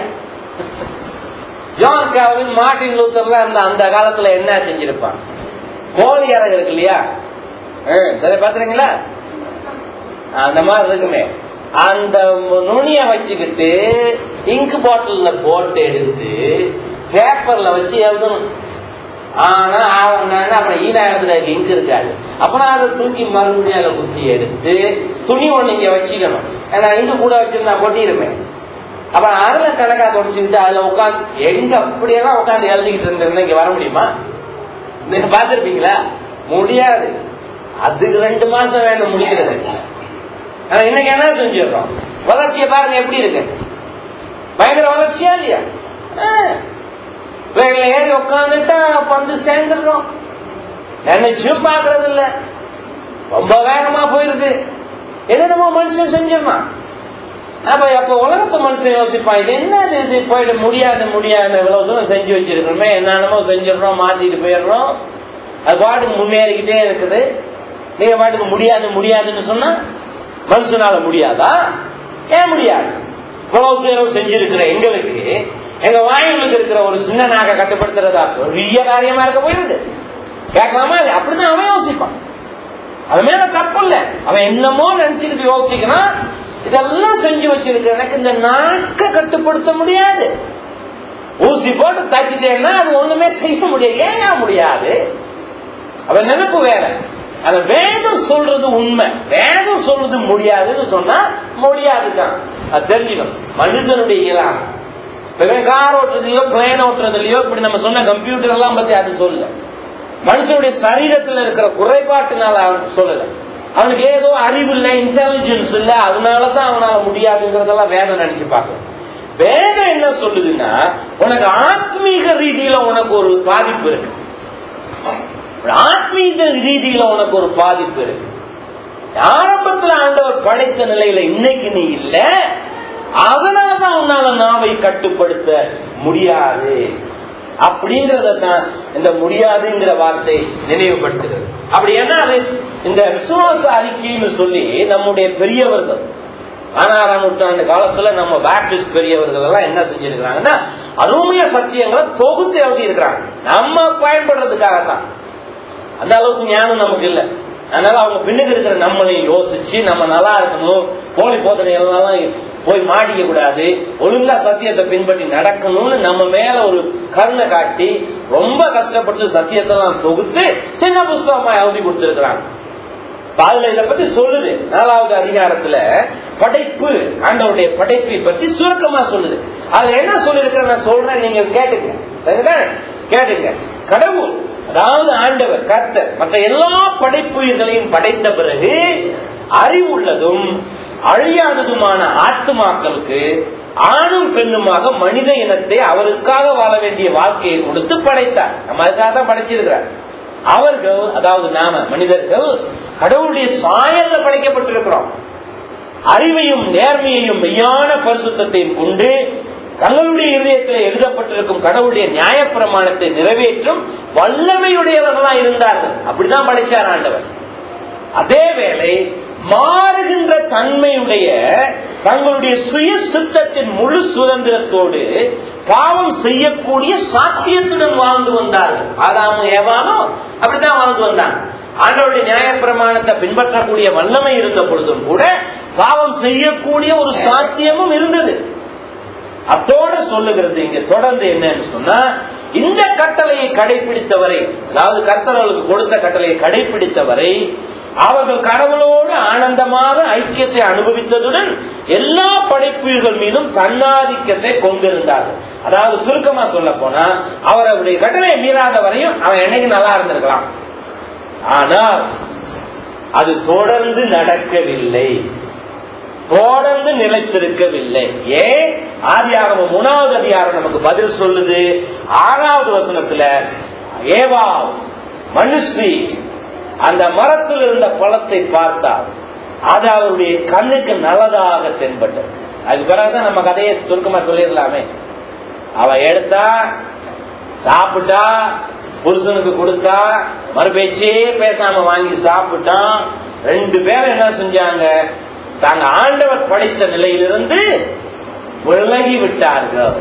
ஜான் காவின் மார்டின் லூத்தர்ல இருந்த அந்த காலத்துல என்ன செஞ்சிருப்பான் கோழி இறகு இருக்கு இல்லையா பாத்துறீங்களா அந்த மாதிரி இருக்குமே அந்த நுனிய வச்சுக்கிட்டு இங்க் பாட்டில்ல போட்டு எடுத்து பேப்பர்ல வச்சு எழுதணும் ஆனா அப்புறம் ஈரா இடத்துல இங்க் இருக்காது அப்புறம் அதை தூக்கி மறுபடியும் அதை குத்தி எடுத்து துணி ஒண்ணு இங்க வச்சுக்கணும் ஏன்னா இங்கு கூட வச்சிருந்தா கொட்டிருமே அப்புறம் அதுல கணக்கா தொடச்சுக்கிட்டு அதுல உட்காந்து எங்க அப்படியெல்லாம் உட்காந்து எழுதிக்கிட்டு இருந்தது இங்க வர முடியுமா நீங்க பாத்திருப்பீங்களா முடியாது அதுக்கு ரெண்டு மாசம் வேணும் முடிக்கிறது ஆனா இன்னைக்கு என்ன செஞ்சிடறோம் வளர்ச்சியை பாருங்க எப்படி இருக்கு பயங்கர வளர்ச்சியா இல்லையா வேகல ஏறி உட்காந்துட்டா வந்து சேர்ந்துடுறோம் நினைச்சும் பாக்குறது இல்ல ரொம்ப வேகமா போயிருக்கு என்னென்னமோ மனுஷன் செஞ்சிடறான் அப்ப அப்ப உலகத்தை மனுஷன் யோசிப்பான் இது என்னது இது போயிட முடியாது முடியாது இவ்வளவு தூரம் செஞ்சு வச்சிருக்கிறோமே என்னென்னமோ செஞ்சிடறோம் மாத்திட்டு போயிடுறோம் அது பாட்டுக்கு முன்னேறிக்கிட்டே இருக்குது நீங்க பாட்டுக்கு முடியாது முடியாதுன்னு சொன்னா மனுஷனால முடியாதா ஏன் முடியாது இவ்வளவு தூரம் செஞ்சிருக்கிற எங்களுக்கு எங்க வாயுகளுக்கு இருக்கிற ஒரு சின்ன நாக கட்டுப்படுத்துறதா பெரிய காரியமா இருக்க போயிருது கேட்கலாமா இல்ல அப்படிதான் அவன் யோசிப்பான் அவன் மேல தப்பு இல்ல அவன் என்னமோ நினைச்சுக்கிட்டு யோசிக்கிறான் இதெல்லாம் செஞ்சு வச்சிருக்க எனக்கு இந்த நாக்க கட்டுப்படுத்த முடியாது ஊசி போட்டு தச்சிட்டேன்னா அது ஒண்ணுமே செய்ய முடியாது ஏன் முடியாது அவன் நினைப்பு வேற அந்த வேதம் சொல்றது உண்மை வேதம் சொல்றது முடியாதுன்னு சொன்னா முடியாதுதான் அது தெரிஞ்சுக்கணும் மனுஷனுடைய இயலாமை இப்ப கார் ஓட்டுறதுலயோ பிளேன் ஓட்டுறதுலயோ இப்படி நம்ம சொன்ன கம்ப்யூட்டர் எல்லாம் பத்தி அது சொல்ல மனுஷனுடைய சரீரத்தில் இருக்கிற குறைபாட்டினால அவன் சொல்லல அவனுக்கு ஏதோ அறிவு இல்ல இன்டெலிஜென்ஸ் இல்ல அதனாலதான் அவனால முடியாதுங்கிறதெல்லாம் வேதம் நினைச்சு பார்க்கணும் வேதம் என்ன சொல்லுதுன்னா உனக்கு ஆத்மீக ரீதியில உனக்கு ஒரு பாதிப்பு இருக்கு ஆத்மீக ரீதியில உனக்கு ஒரு பாதிப்பு இருக்கு ஆரம்பத்தில் ஆண்டவர் படைத்த நிலையில இன்னைக்கு நீ இல்ல அதனாலதான் உன்னால நாவை கட்டுப்படுத்த முடியாது அப்படிங்கறத தான் இந்த முடியாதுங்கிற வார்த்தை நினைவுபடுத்துகிறது அப்படி என்ன அது இந்த விசுவாச அறிக்கைன்னு சொல்லி நம்முடைய பெரியவர்கள் பதினாறாம் நூற்றாண்டு காலத்துல நம்ம பேப்டிஸ்ட் பெரியவர்கள் எல்லாம் என்ன செஞ்சிருக்கிறாங்கன்னா அருமைய சத்தியங்களை தொகுத்து எழுதி இருக்கிறாங்க நம்ம பயன்படுறதுக்காக தான் அந்த அளவுக்கு ஞானம் நமக்கு இல்லை அதனால அவங்க பின்னுக்கு இருக்கிற நம்மளையும் யோசிச்சு நம்ம நல்லா இருக்கணும் போலி போதனை எல்லாம் போய் மாட்டிக்க கூடாது ஒழுங்கா சத்தியத்தை பின்பற்றி நடக்கணும்னு நம்ம மேல ஒரு கருணை காட்டி ரொம்ப கஷ்டப்பட்டு சத்தியத்தெல்லாம் தொகுத்து சின்ன புஸ்தகமா எழுதி கொடுத்திருக்கிறாங்க அதுல இதை பத்தி சொல்லுது நாலாவது அதிகாரத்துல படைப்பு ஆண்டவருடைய படைப்பை பத்தி சுருக்கமா சொல்லுது அதுல என்ன சொல்லிருக்கிற நான் சொல்றேன் நீங்க கேட்டுங்க கேட்டுங்க கடவுள் அதாவது ஆண்டவர் கர்த்தர் மற்ற எல்லா படைப்புயிர்களையும் படைத்த பிறகு அறிவுள்ளதும் அழியாததுமான ஆத்மாக்களுக்கு ஆணும் பெண்ணுமாக மனித இனத்தை அவருக்காக வாழ வேண்டிய வாழ்க்கையை கொடுத்து படைத்தார் நம்ம அதுக்காக தான் படைச்சிருக்கிறார் அவர்கள் அதாவது நாம மனிதர்கள் கடவுளுடைய சாயல்ல படைக்கப்பட்டிருக்கிறோம் அறிவையும் நேர்மையையும் மெய்யான பரிசுத்தையும் கொண்டு தங்களுடைய இருதயத்தில் எழுதப்பட்டிருக்கும் கடவுளுடைய நியாயப்பிரமாணத்தை நிறைவேற்றும் வல்லமையுடையவர்களா இருந்தார்கள் அப்படிதான் படைச்சார் ஆண்டவர் அதே வேளை மாறுகின்ற தன்மையுடைய தங்களுடைய சுய சித்தத்தின் முழு சுதந்திரத்தோடு பாவம் செய்யக்கூடிய சாத்தியத்துடன் வாழ்ந்து வந்தார்கள் ஆதாமும் ஏவாலும் அப்படித்தான் வாழ்ந்து வந்தாங்க ஆண்டவருடைய நியாயப்பிரமாணத்தை பின்பற்றக்கூடிய வல்லமை இருந்த பொழுதும் கூட பாவம் செய்யக்கூடிய ஒரு சாத்தியமும் இருந்தது அத்தோடு சொல்லுகிறது இங்க தொடர்ந்து என்னன்னு சொன்னா இந்த கட்டளையை கடைபிடித்தவரை அதாவது கர்த்தர்களுக்கு கொடுத்த கட்டளையை கடைபிடித்தவரை அவர்கள் கடவுளோடு ஆனந்தமாக ஐக்கியத்தை அனுபவித்ததுடன் எல்லா படைப்புகள் மீதும் தன்னாதிக்கத்தை கொண்டிருந்தார்கள் அதாவது சுருக்கமா சொல்ல போனா அவர் அவருடைய கட்டளையை மீறாத வரையும் அவன் என்னைக்கு நல்லா இருந்திருக்கலாம் ஆனால் அது தொடர்ந்து நடக்கவில்லை தொடர்ந்து நிலைத்திருக்கவில்லை ஏன் ஆதியாகமம் மூணாவது அதிகாரம் நமக்கு பதில் சொல்லுது ஆறாவது வசனத்துல ஏவா மனுஷி அந்த மரத்தில் இருந்த பழத்தை பார்த்தார் அது அவருடைய கண்ணுக்கு நல்லதாக தென்பட்டது அதுக்கு பிறகுதான் நம்ம கதையை சுருக்கமா சொல்லிடலாமே அவ எடுத்தா சாப்பிட்டா புருஷனுக்கு கொடுத்தா மறுபேச்சே பேசாம வாங்கி சாப்பிட்டான் ரெண்டு பேரும் என்ன செஞ்சாங்க தாங்க ஆண்டவர் படைத்த நிலையிலிருந்து விலகி விட்டார்கள்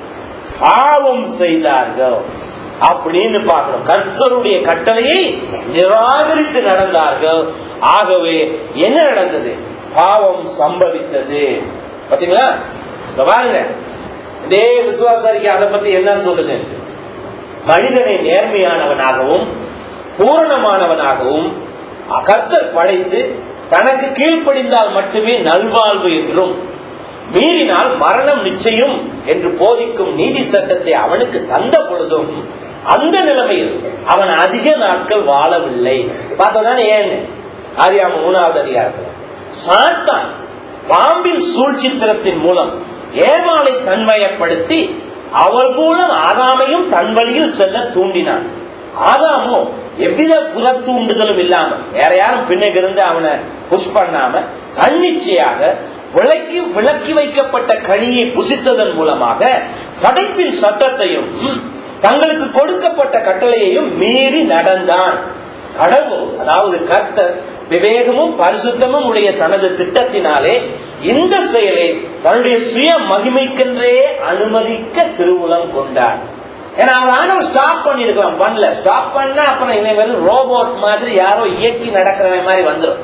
பாவம் செய்தார்கள் அப்படின்னு பார்க்கிறோம் கர்த்தருடைய கட்டளையை நிராகரித்து நடந்தார்கள் ஆகவே என்ன நடந்தது பாவம் சம்பவித்தது பாத்தீங்களா இப்ப பாருங்க இதே விசுவாச அறிக்கை அதை பத்தி என்ன சொல்லுது மனிதனை நேர்மையானவனாகவும் பூரணமானவனாகவும் கர்த்தர் படைத்து தனக்கு கீழ்ப்படிந்தால் மட்டுமே நல்வாழ்வு என்றும் மீறினால் மரணம் நிச்சயம் என்று போதிக்கும் நீதி சட்டத்தை அவனுக்கு தந்த பொழுதும் அந்த நிலைமையில் அவன் அதிக நாட்கள் வாழவில்லை பார்த்ததானே ஏன் ஆரியாம மூணாவது அதிகாரத்தில் சாத்தான் பாம்பின் சூழ்ச்சித்திரத்தின் மூலம் ஏமாளை தன்மயப்படுத்தி அவள் மூலம் ஆதாமையும் தன் வழியில் செல்ல தூண்டினான் ஆதாமோ எவ்வித புற தூண்டுதலும் இல்லாம வேற யாரும் பின்னுக்கு இருந்து அவனை புஷ் பண்ணாம தன்னிச்சையாக விளக்கி விளக்கி வைக்கப்பட்ட கனியை புசித்ததன் மூலமாக படைப்பின் சட்டத்தையும் தங்களுக்கு கொடுக்கப்பட்ட கட்டளையையும் மீறி நடந்தான் கடவுள் அதாவது கர்த்தர் விவேகமும் பரிசுத்தமும் உடைய தனது திட்டத்தினாலே இந்த செயலை தன்னுடைய சுய மகிமைக்கென்றே அனுமதிக்க திருவுளம் கொண்டார் ஏன்னா அவர் ஆண்டவர் ஸ்டாப் பண்ணிருக்கலாம் பண்ணல ஸ்டாப் பண்ணா அப்புறம் இவன் வந்து ரோபோட் மாதிரி யாரோ இயக்கி நடக்கிறவன் மாதிரி வந்துடும்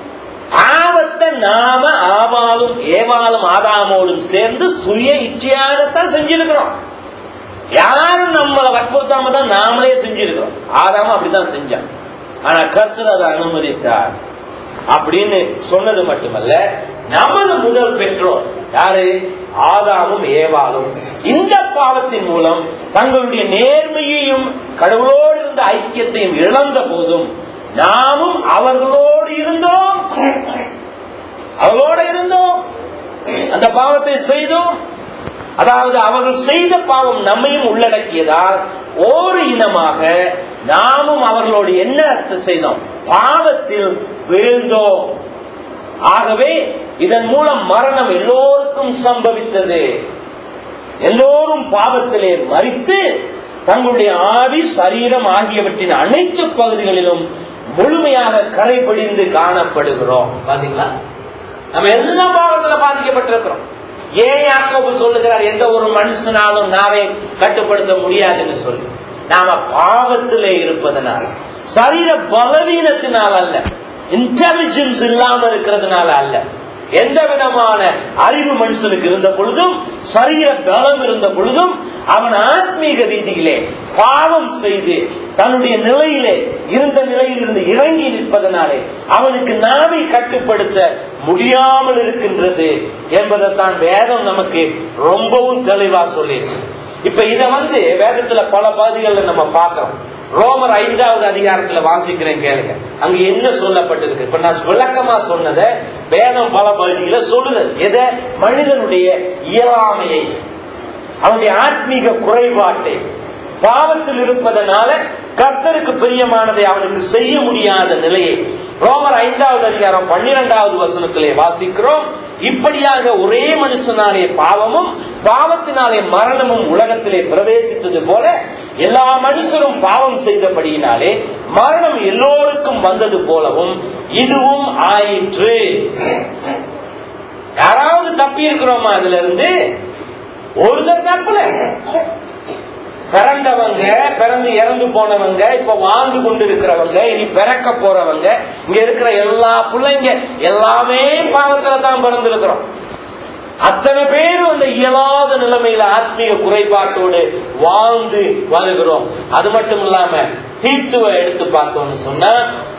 ஆபத்தை நாம ஆவாலும் ஏவாலும் ஆதாமோடும் சேர்ந்து சுய இச்சையாகத்தான் செஞ்சிருக்கிறோம் யாரும் நம்மளை வற்புறுத்தாம தான் நாமளே செஞ்சிருக்கிறோம் ஆதாம அப்படித்தான் செஞ்சான் ஆனா கர்த்தர் அதை அனுமதித்தார் அப்படின்னு சொன்னது மட்டுமல்ல நமது முதல் பெற்றோர் யாரு ஆதாமும் ஏவாலும் இந்த பாவத்தின் மூலம் தங்களுடைய நேர்மையையும் கடவுளோடு இருந்த ஐக்கியத்தையும் இழந்த போதும் நாமும் அவர்களோடு இருந்தோம் அவர்களோடு இருந்தோம் அந்த பாவத்தை செய்தோம் அதாவது அவர்கள் செய்த பாவம் நம்மையும் உள்ளடக்கியதால் ஒரு இனமாக நாமும் அவர்களோடு என்ன செய்தோம் பாவத்தில் வீழ்ந்தோம் ஆகவே இதன் மூலம் மரணம் எல்லோருக்கும் சம்பவித்தது எல்லோரும் பாவத்திலே மறித்து தங்களுடைய ஆவி சரீரம் ஆகியவற்றின் அனைத்து பகுதிகளிலும் முழுமையாக கரைபிடிந்து காணப்படுகிறோம் பாத்தீங்களா நம்ம எல்லா பாவத்துல பாதிக்கப்பட்டிருக்கிறோம் ஏன் யாக்கோபு சொல்லுகிறார் எந்த ஒரு மனுஷனாலும் நாமே கட்டுப்படுத்த முடியாதுன்னு சொல்லி நாம பாவத்திலே இருப்பதனால் சரீர பலவீனத்தினால் அல்ல இன்டெலிஜென்ஸ் இல்லாம இருக்கிறதுனால அல்ல எந்த விதமான அறிவு மனுஷனுக்கு இருந்த பொழுதும் சரீர பலம் இருந்த பொழுதும் அவன் ஆத்மீக ரீதியிலே பாவம் செய்து தன்னுடைய நிலையிலே இருந்த நிலையில் இருந்து இறங்கி நிற்பதனாலே அவனுக்கு நாவை கட்டுப்படுத்த முடியாமல் இருக்கின்றது என்பதைத்தான் வேதம் நமக்கு ரொம்பவும் தெளிவா சொல்லியிருக்கு இப்ப இத வந்து வேதத்துல பல பகுதிகளில் நம்ம பார்க்கிறோம் ரோமர் ஐந்தாவது அதிகாரத்துல வாசிக்கிறேன் கேளுங்க அங்க என்ன சொல்லப்பட்டிருக்கு இப்ப நான் விளக்கமா சொன்னத வேதம் பல பகுதியில சொல்லுறது எதை மனிதனுடைய இயலாமையை அவனுடைய ஆத்மீக குறைபாட்டை பாவத்தில் இருப்பதனால கர்த்தருக்கு பிரியமானதை அவனுக்கு செய்ய முடியாத நிலையை ரோமர் ஐந்தாவது அதிகாரம் பன்னிரெண்டாவது வசனத்திலே வாசிக்கிறோம் இப்படியாக ஒரே மனுஷனாலே பாவமும் பாவத்தினாலே மரணமும் உலகத்திலே பிரவேசித்தது போல எல்லா மனுஷரும் பாவம் செய்தபடியினாலே மரணம் எல்லோருக்கும் வந்தது போலவும் இதுவும் ஆயிற்று யாராவது தப்பி இருக்கிறோமா அதுல இருந்து ஒருத்தர் தப்பல பிறந்தவங்க பிறந்து இறந்து போனவங்க இப்ப வாழ்ந்து கொண்டு இருக்கிறவங்க இனி பிறக்க போறவங்க இங்க இருக்கிற எல்லா பிள்ளைங்க எல்லாமே பாவத்துல தான் பிறந்திருக்கிறோம் அத்தனை பேரும் அந்த இயலாத நிலைமையில ஆத்மீக குறைபாட்டோடு வாழ்ந்து வருகிறோம் அது மட்டும் இல்லாம தீர்த்துவ எடுத்து பார்த்தோம்னு சொன்னா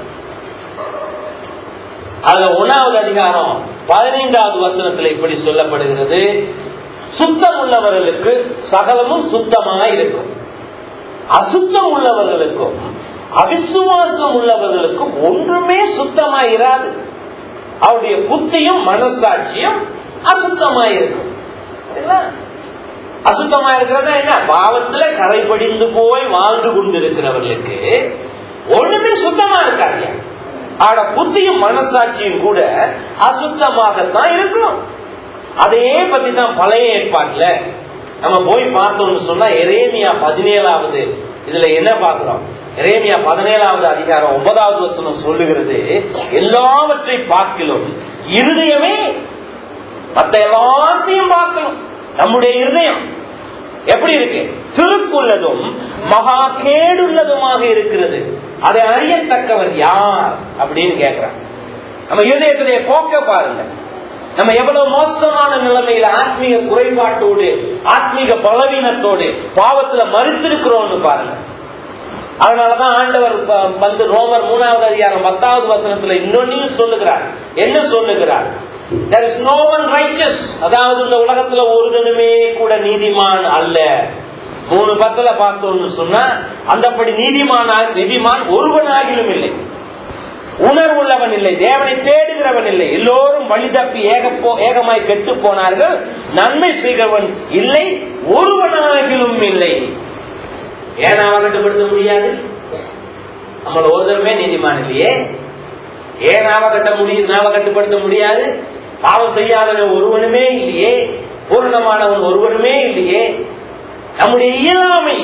அதுல ஒன்னாவது அதிகாரம் பதினைந்தாவது வசனத்துல இப்படி சொல்லப்படுகிறது சுத்தம் உள்ளவர்களுக்கு சகலமும் சுத்தமாய் இருக்கும் அசுத்தம் உள்ளவர்களுக்கும் அவிசுவாசம் உள்ளவர்களுக்கும் ஒன்றுமே சுத்தமாய் இராது அவருடைய புத்தியும் மனசாட்சியும் அசுத்தமாய் இருக்கும் சரிங்களா? அசுத்தமா இருக்கிறதா என்ன பாவத்துல கரை படிந்து போய் வாழ்ந்து கொண்டிருக்கிறவர்களுக்கு ஒண்ணுமே சுத்தமா இருக்காங்க ஆனா புத்தியும் மனசாட்சியும் கூட அசுத்தமாகத்தான் இருக்கும் அதே பத்தி தான் பழைய ஏற்பாட்டுல நம்ம போய் பார்த்தோம்னு சொன்னா எரேமியா பதினேழாவது இதுல என்ன பார்க்கிறோம் எரேமியா பதினேழாவது அதிகாரம் ஒன்பதாவது வசனம் சொல்லுகிறது எல்லாவற்றை பார்க்கிலும் இருதயமே மத்த எல்லாத்தையும் பார்க்கணும் நம்முடைய இருதயம் எப்படி இருக்கு திருக்குள்ளதும் மகா கேடுள்ளதுமாக இருக்கிறது அதை அறியத்தக்கவர் யார் அப்படின்னு கேட்கிறான் நம்ம இருதயத்துடைய போக்க பாருங்க நம்ம எவ்வளவு மோசமான நிலைமையில ஆத்மீக குறைபாட்டோடு ஆத்மீக பலவீனத்தோடு பாவத்துல மறுத்திருக்கிறோம்னு பாருங்க அதனாலதான் ஆண்டவர் ப- வந்து ரோமர் மூணாவது அதிகாரம் பத்தாவது வசனத்துல இன்னொன்னையும் சொல்லுகிறார் என்ன சொல்லுகிறார் there is no one righteous அதாவது இந்த உலகத்துல ஒருதனுமே கூட நீதிமான் அல்ல மூணு பத்துல பார்த்தோம்னு சொன்னா அந்தப்படி நீதிமான் நீதிமான் ஒருவனாகிலும் இல்லை உணர்வுள்ளவன் இல்லை தேவனை தேடுகிறவன் இல்லை எல்லோரும் வழி தப்பி ஏகப்போ ஏகமாய் கெட்டு போனார்கள் நன்மை செய்கிறவன் இல்லை ஒருவனாகிலும் இல்லை ஏன் நாம கட்டுப்படுத்த முடியாது நம்மள ஒருத்தருமே நீதிமான் இல்லையே ஏன் நாம கட்ட முடியும் நாம கட்டுப்படுத்த முடியாது பாவம் செய்யாதவன் ஒருவனுமே இல்லையே பூர்ணமானவன் ஒருவனுமே இல்லையே நம்முடைய இயலாமை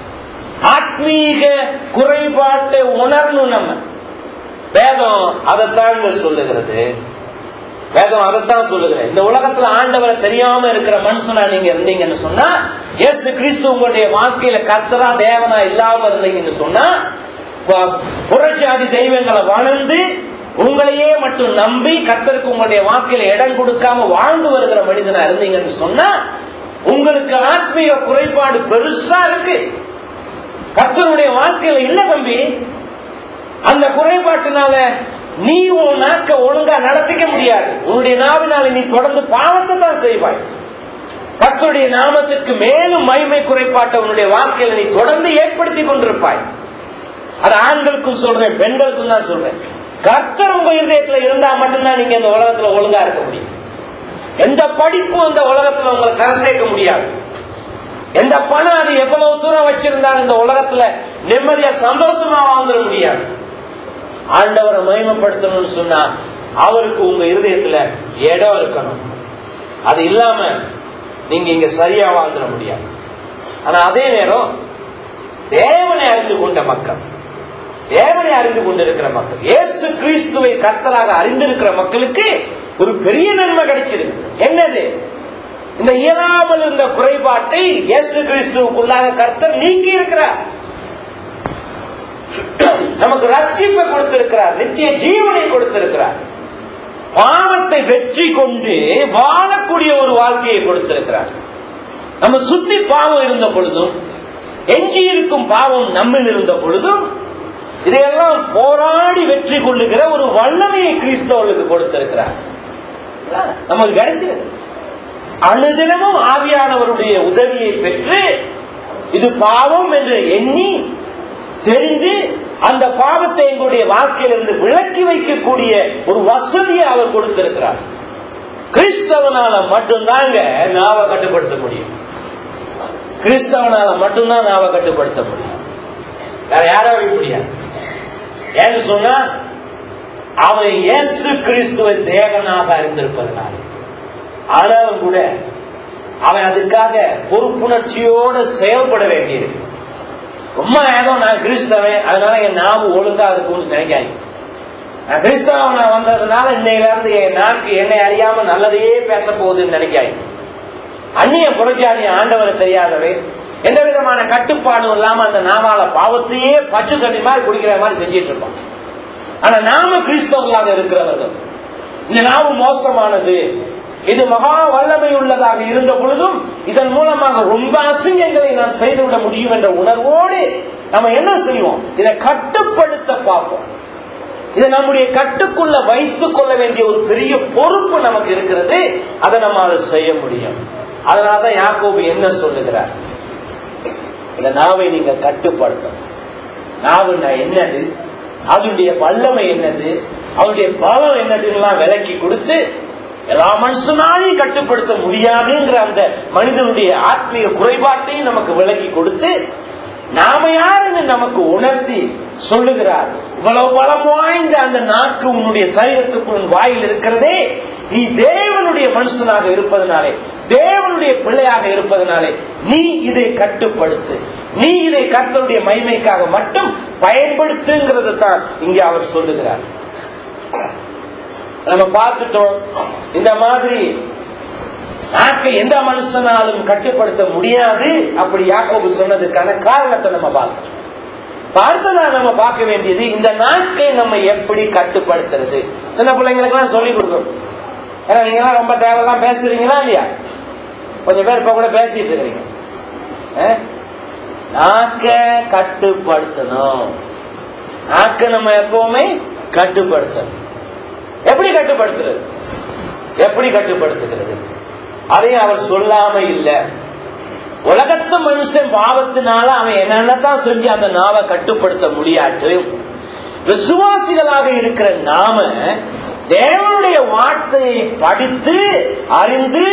ஆத்மீக குறைபாட்டை உணரணும் நம்ம வேதம் அதைத்தான் சொல்லுகிறது வேதம் அதைத்தான் சொல்லுகிறேன் இந்த உலகத்துல ஆண்டவரை தெரியாம இருக்கிற மனுஷனா நீங்க இருந்தீங்கன்னு சொன்னா இயேசு கிறிஸ்து உங்களுடைய வாழ்க்கையில கர்த்தரா தேவனா இல்லாம இருந்தீங்கன்னு சொன்னா ப- புறஜாதி தெய்வங்களை வளர்ந்து உங்களையே மட்டும் நம்பி கர்த்தருக்கு உங்களுடைய வாழ்க்கையில இடம் கொடுக்காம வாழ்ந்து வருகிற மனிதனா இருந்தீங்கன்னு சொன்னா உங்களுக்கு ஆத்மீக குறைபாடு பெருசா இருக்கு கர்த்தருடைய வாழ்க்கையில இல்ல தம்பி அந்த குறைபாட்டினால நீ உன் நாக்க ஒழுங்கா நடத்திக்க முடியாது உன்னுடைய நாவினால நீ தொடர்ந்து பாவத்தை தான் செய்வாய் கர்த்தருடைய நாமத்திற்கு மேலும் மகிமை குறைபாட்டை உன்னுடைய வாழ்க்கையில நீ தொடர்ந்து ஏற்படுத்தி கொண்டிருப்பாய் அது ஆண்களுக்கும் சொல்றேன் பெண்களுக்கும் தான் சொல்றேன் கர்த்தர் உங்க இருதயத்துல இருந்தா மட்டும்தான் நீங்க இந்த உலகத்துல ஒழுங்கா இருக்க முடியும் எந்த படிப்பும் அந்த உலகத்துல உங்களை கரை சேர்க்க முடியாது எந்த பணம் அது எவ்வளவு தூரம் வச்சிருந்தாலும் இந்த உலகத்துல நிம்மதியா சந்தோஷமா வாழ்ந்துட முடியாது ஆண்டவரை மகிமைப்படுத்தணும்னு சொன்னா அவருக்கு உங்க இருதயத்துல இடம் இருக்கணும் அது இல்லாம நீங்க இங்க சரியா வாழ்ந்துட முடியாது ஆனா அதே நேரம் தேவனை அறிந்து கொண்ட மக்கள் தேவனை அறிந்து கொண்டிருக்கிற மக்கள் இயேசு கிறிஸ்துவை கர்த்தராக அறிந்திருக்கிற மக்களுக்கு ஒரு பெரிய நன்மை கிடைச்சிருக்கு என்னது இந்த இயலாமல் இருந்த குறைபாட்டை இயேசு கிறிஸ்துவுக்குள்ளாக கர்த்தர் நீக்கி இருக்கிறார் நமக்கு ரட்சிப்பை கொடுத்திருக்கிறார் நித்திய ஜீவனை கொடுத்திருக்கிறார் பாவத்தை வெற்றி கொண்டு வாழக்கூடிய ஒரு வாழ்க்கையை கொடுத்திருக்கிறார் நம்ம சுத்தி பாவம் இருந்த பொழுதும் எஞ்சி இருக்கும் பாவம் நம்மில் இருந்த பொழுதும் இதையெல்லாம் போராடி வெற்றி கொள்ளுகிற ஒரு வல்லமையை கிறிஸ்தவர்களுக்கு கொடுத்திருக்கிறார் நமக்கு கிடைச்சிருக்கு அனுதினமும் ஆவியானவருடைய உதவியை பெற்று இது பாவம் என்று எண்ணி தெரிந்து அந்த பாவத்தை எங்களுடைய வாழ்க்கையிலிருந்து விலக்கி வைக்கக்கூடிய ஒரு வசதியை அவர் கொடுத்திருக்கிறார் கிறிஸ்தவனால மட்டும்தாங்க நாவை கட்டுப்படுத்த முடியும் கிறிஸ்தவனால மட்டும்தான் நாம கட்டுப்படுத்த முடியும் வேற யாராலும் முடியாது ஏன்னு சொன்னா அவன் இயேசு கிறிஸ்துவ தேவனாக அறிந்திருப்பதனால ஆனாலும் கூட அவன் அதுக்காக பொறுப்புணர்ச்சியோடு செயல்பட வேண்டியிருக்கு ரொம்ப ஏதோ நான் கிறிஸ்தவன் அதனால என் நாவு ஒழுங்கா இருக்கும்னு நினைக்காங்க நான் கிறிஸ்தவன் நான் வந்ததுனால இன்னையில இருந்து என் நாக்கு என்னை அறியாம நல்லதையே பேச போகுதுன்னு நினைக்காங்க அந்நிய புரட்சியாளி ஆண்டவரை தெரியாதவை எந்த விதமான கட்டுப்பாடும் இல்லாம அந்த நாவால பாவத்தையே பச்சை தண்ணி மாதிரி குடிக்கிற மாதிரி செஞ்சிட்டு இருப்பான் ஆனா நாம கிறிஸ்தவர்களாக இருக்கிறவர்கள் இந்த நாவு மோசமானது இது மகா வல்லமை உள்ளதாக இருந்த பொழுதும் இதன் மூலமாக ரொம்ப அசிங்கங்களை நான் செய்துவிட முடியும் என்ற உணர்வோடு நம்ம என்ன செய்வோம் இதை கட்டுப்படுத்த பார்ப்போம் இதை நம்முடைய கட்டுக்குள்ள வைத்துக் கொள்ள வேண்டிய ஒரு பெரிய பொறுப்பு நமக்கு இருக்கிறது அதை நம்மால செய்ய முடியும் அதனாலதான் யாக்கோபு என்ன சொல்லுகிறார் இந்த நாவை நீங்க கட்டுப்படுத்தணும் நாவுன்னா என்னது அதனுடைய வல்லமை என்னது அவருடைய பலம் என்னதுலாம் விலக்கி கொடுத்து எல்லா மனுஷனாலையும் கட்டுப்படுத்த முடியாதுங்கிற அந்த மனிதனுடைய ஆத்மீக குறைபாட்டையும் நமக்கு விலக்கி கொடுத்து நாம யாருன்னு நமக்கு உணர்த்தி சொல்லுகிறார் இவ்வளவு பலம் வாய்ந்த அந்த நாக்கு உன்னுடைய சரீரத்துக்கு உன் வாயில் இருக்கிறதே நீ தேவனுடைய மனுஷனாக இருப்பதனாலே தேவனுடைய பிள்ளையாக இருப்பதனாலே நீ இதை கட்டுப்படுத்து நீ இதை கர்த்தருடைய மகிமைக்காக மட்டும் பயன்படுத்துங்கிறது தான் இங்கே அவர் சொல்லுகிறார் நம்ம பார்த்துட்டோம் இந்த மாதிரி நாக்கை எந்த மனுஷனாலும் கட்டுப்படுத்த முடியாது அப்படி யாக்கோபு சொன்னதுக்கான காரணத்தை நம்ம பார்க்கணும் பார்த்ததா நம்ம பார்க்க வேண்டியது இந்த நாக்கை நம்ம எப்படி கட்டுப்படுத்துறது சின்ன பிள்ளைங்களுக்கு எல்லாம் சொல்லி கொடுக்கணும் ஏன்னா நீங்க எல்லாம் ரொம்ப தேவையெல்லாம் பேசுறீங்களா இல்லையா கொஞ்சம் பேர் இப்ப கூட பேசிட்டு இருக்கிறீங்க அஹ்? நாக்க கட்டுப்படுத்தணும் நாக்க நம்ம எப்பவுமே கட்டுப்படுத்தணும் எப்படி கட்டுப்படுத்துறது எப்படி கட்டுப்படுத்துகிறது அதையும் அவர் சொல்லாம இல்ல உலகத்து மனுஷன் பாவத்தினால அவன் என்னென்னதான் செஞ்சு அந்த நாவை கட்டுப்படுத்த முடியாட்டு விசுவாசிகளாக இருக்கிற நாம தேவனுடைய வார்த்தையை படித்து அறிந்து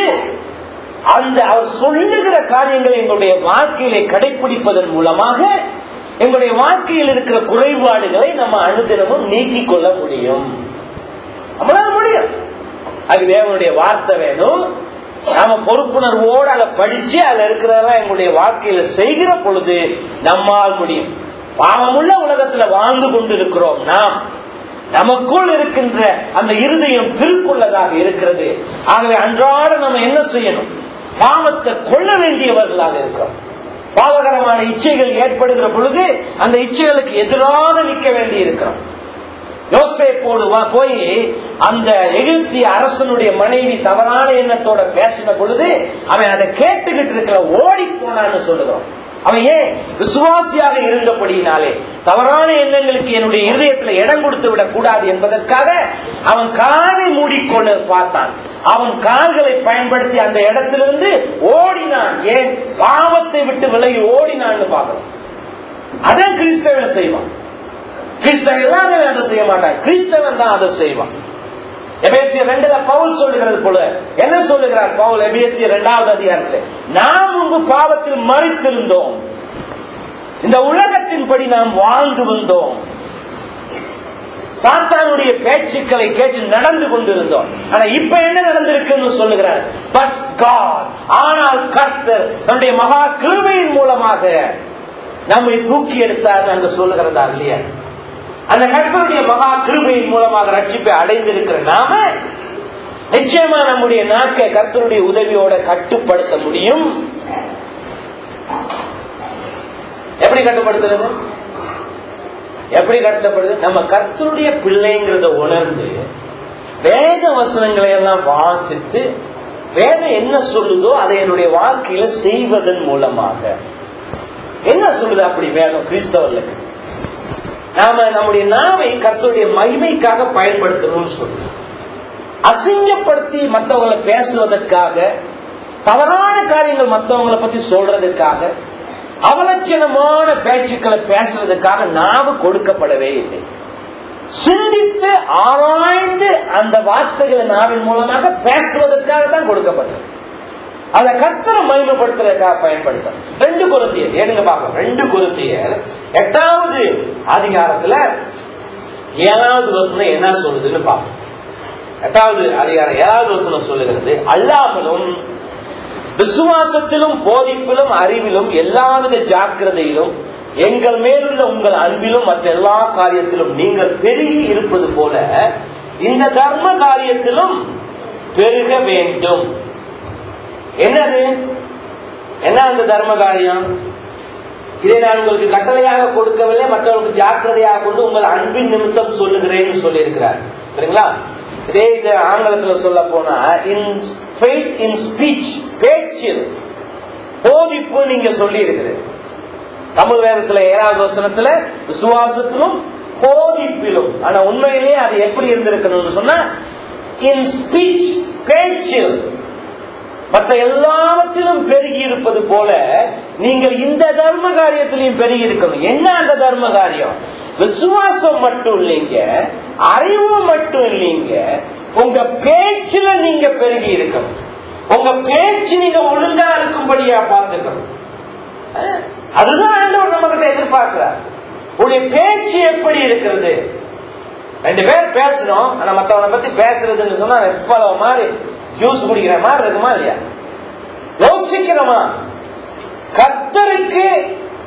அந்த அவர் சொல்லுகிற காரியங்களை எங்களுடைய வாழ்க்கையிலே கடைபிடிப்பதன் மூலமாக எங்களுடைய வாழ்க்கையில் இருக்கிற குறைபாடுகளை நம்ம அனுதினமும் நீக்கிக் கொள்ள முடியும் நம்மளால முடியும் அது தேவனுடைய வார்த்தை வேணும் நாம பொறுப்புணர்வோடு அதை படிச்சு அதுல இருக்கிறதெல்லாம் எங்களுடைய வாழ்க்கையில செய்கிற பொழுது நம்மால் முடியும் பாவமுள்ள உலகத்துல வாழ்ந்து கொண்டிருக்கிறோம் நாம் நமக்குள் இருக்கின்ற அந்த இருதயம் திருக்குள்ளதாக இருக்கிறது ஆகவே அன்றாட நம்ம என்ன செய்யணும் பாவத்தை கொள்ள வேண்டியவர்களாக இருக்கிறோம் பாவகரமான இச்சைகள் ஏற்படுகிற பொழுது அந்த இச்சைகளுக்கு எதிராக நிற்க வேண்டி இருக்கிறோம் யோசேப்போடு வா போய் அந்த எகிப்திய அரசனுடைய மனைவி தவறான எண்ணத்தோட பேசின பொழுது அவன் அதை கேட்டுக்கிட்டு இருக்கிற ஓடி போனான்னு சொல்லுகிறோம் அவன் ஏன் விசுவாசியாக இருந்தபடியினாலே தவறான எண்ணங்களுக்கு என்னுடைய இருதயத்துல இடம் கொடுத்து விடக் கூடாது என்பதற்காக அவன் காதை மூடிக்கொள்ள பார்த்தான் அவன் கால்களை பயன்படுத்தி அந்த இடத்திலிருந்து ஓடினான் ஏன் பாவத்தை விட்டு விலகி ஓடினான்னு பார்க்கிறோம் அதான் கிறிஸ்தவன் செய்வான் கிறிஸ்தவன் எல்லாரும் அதை செய்ய மாட்டான் கிறிஸ்தவன் தான் அதை செய்வான் எபேசிய ரெண்டுல பவுல் சொல்லுகிறது போல என்ன சொல்லுகிறார் பவுல் எபேசிய இரண்டாவது அதிகாரத்தில் நாம் முன்பு பாவத்தில் மறித்திருந்தோம் இந்த உலகத்தின்படி நாம் வாழ்ந்து வந்தோம் சாத்தானுடைய பேச்சுக்களை கேட்டு நடந்து கொண்டிருந்தோம் ஆனா இப்ப என்ன நடந்திருக்குன்னு சொல்லுகிறார் பட் காட் ஆனால் கர்த்தர் தன்னுடைய மகா கிருபையின் மூலமாக நம்மை தூக்கி எடுத்தார் அங்க சொல்லுகிறதா இல்லையா அந்த கர்த்தருடைய மகா கிருபையின் மூலமாக ரட்சிப்பை அடைந்திருக்கிற நாம நிச்சயமா நம்முடைய நாக்கை கர்த்தருடைய உதவியோட கட்டுப்படுத்த முடியும் எப்படி கட்டுப்படுத்துறது எப்படி கட்டுப்படுது நம்ம கர்த்தருடைய பிள்ளைங்கிறத உணர்ந்து வேத வசனங்களை எல்லாம் வாசித்து வேதம் என்ன சொல்லுதோ அதை என்னுடைய வாழ்க்கையில செய்வதன் மூலமாக என்ன சொல்லுது அப்படி வேதம் கிறிஸ்தவர்களுக்கு நாம நம்முடைய நாவை கர்த்தருடைய மகிமைக்காக பயன்படுத்தணும்னு சொல்லுது அசிங்கப்படுத்தி மற்றவங்களை பேசுவதற்காக தவறான காரியங்கள் மற்றவங்களை பத்தி சொல்றதுக்காக அவலட்சணமான பேச்சுக்களை பேசுறதுக்காக நாவு கொடுக்கப்படவே இல்லை சிந்தித்து ஆராய்ந்து அந்த வார்த்தைகளை நாவின் மூலமாக பேசுவதற்காக தான் கொடுக்கப்பட்டது அதை கர்த்தரை மகிமைப்படுத்துறதுக்காக பயன்படுத்த ரெண்டு குருந்தியர் ஏனுங்க பார்ப்போம் ரெண்டு குருந்தியர் எட்டாவது அதிகாரத்துல ஏழாவது வசனம் என்ன சொல்லுதுன்னு பார்ப்போம் எட்டாவது அதிகாரம் ஏழாவது வசனம் சொல்லுகிறது அல்லாமலும் விசுவாசத்திலும் போதிப்பிலும் அறிவிலும் எல்லாவித ஜாக்கிரதையிலும் எங்கள் மேலுள்ள உங்கள் அன்பிலும் மற்ற எல்லா காரியத்திலும் நீங்கள் பெருகி இருப்பது போல இந்த தர்ம காரியத்திலும் பெருக வேண்டும் என்னது என்ன அந்த தர்ம காரியம் இதை நான் உங்களுக்கு கட்டளையாக கொடுக்கவில்லை மற்றவர்களுக்கு ஜாக்கிரதையாக கொண்டு உங்கள் அன்பின் நிமித்தம் சொல்லுகிறேன்னு சொல்லியிருக்கிறார் சரிங்களா இதே இது ஆங்கிலத்துல சொல்ல போனா இன் ஃபெய்த் இன் ஸ்பீச் பேச்சில் போதிப்பு நீங்க சொல்லி இருக்கிறது தமிழ் வேதத்துல ஏழாவது வசனத்துல விசுவாசத்திலும் போதிப்பிலும் ஆனா உண்மையிலேயே அது எப்படி இருந்திருக்கணும்னு சொன்னா இன் ஸ்பீச் பேச்சில் மற்ற எல்லாவற்றிலும் பெருகி இருப்பது போல நீங்கள் இந்த தர்ம காரியத்திலையும் பெருகி இருக்கணும் என்ன அந்த தர்ம காரியம் விசுவாசம் மட்டும் இல்லைங்க அறிவு மட்டும் இல்லைங்க உங்க பேச்சுல நீங்க பெருகி இருக்கணும் உங்க பேச்சு நீங்க ஒழுங்கா இருக்கும்படியா பார்த்துக்கணும் அஹ், அதுதான் ஆண்டவர் நம்ம கிட்ட எதிர்பார்க்கிறார் உங்களுடைய பேச்சு எப்படி இருக்கிறது ரெண்டு பேர் பேசணும் ஆனா மத்தவனை பத்தி பேசுறதுன்னு சொன்னா எப்பளவு மாதிரி ஜூஸ் குடிக்கிற மாதிரி இருக்குமா இல்லையா யோசிக்கிறோமா கர்த்தருக்கு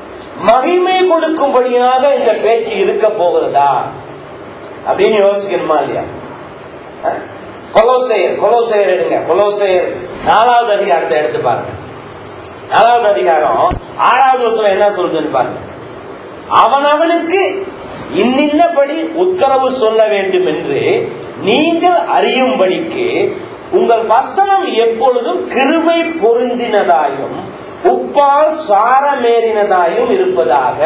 மகிமை கொடுக்கும்படியாக இந்த பேச்சு இருக்க போகிறதா அப்படின்னு யோசிக்கணுமா இல்லையா அஹ்? கொலோசையர் கொலோசையர் எடுங்க கொலோசையர் நாலாவது அதிகாரத்தை எடுத்து பாருங்க நாலாவது அதிகாரம் ஆறாவது வருஷம் என்ன சொல்றதுன்னு பாருங்க அவனவனுக்கு இன்னின்னபடி உத்தரவு சொல்ல வேண்டும் என்று நீங்கள் அறியும்படிக்கு உங்கள் வசனம் எப்பொழுதும் கிருபை பொருந்தினதாயும் உப்பால் சாரமேறினதாயும் இருப்பதாக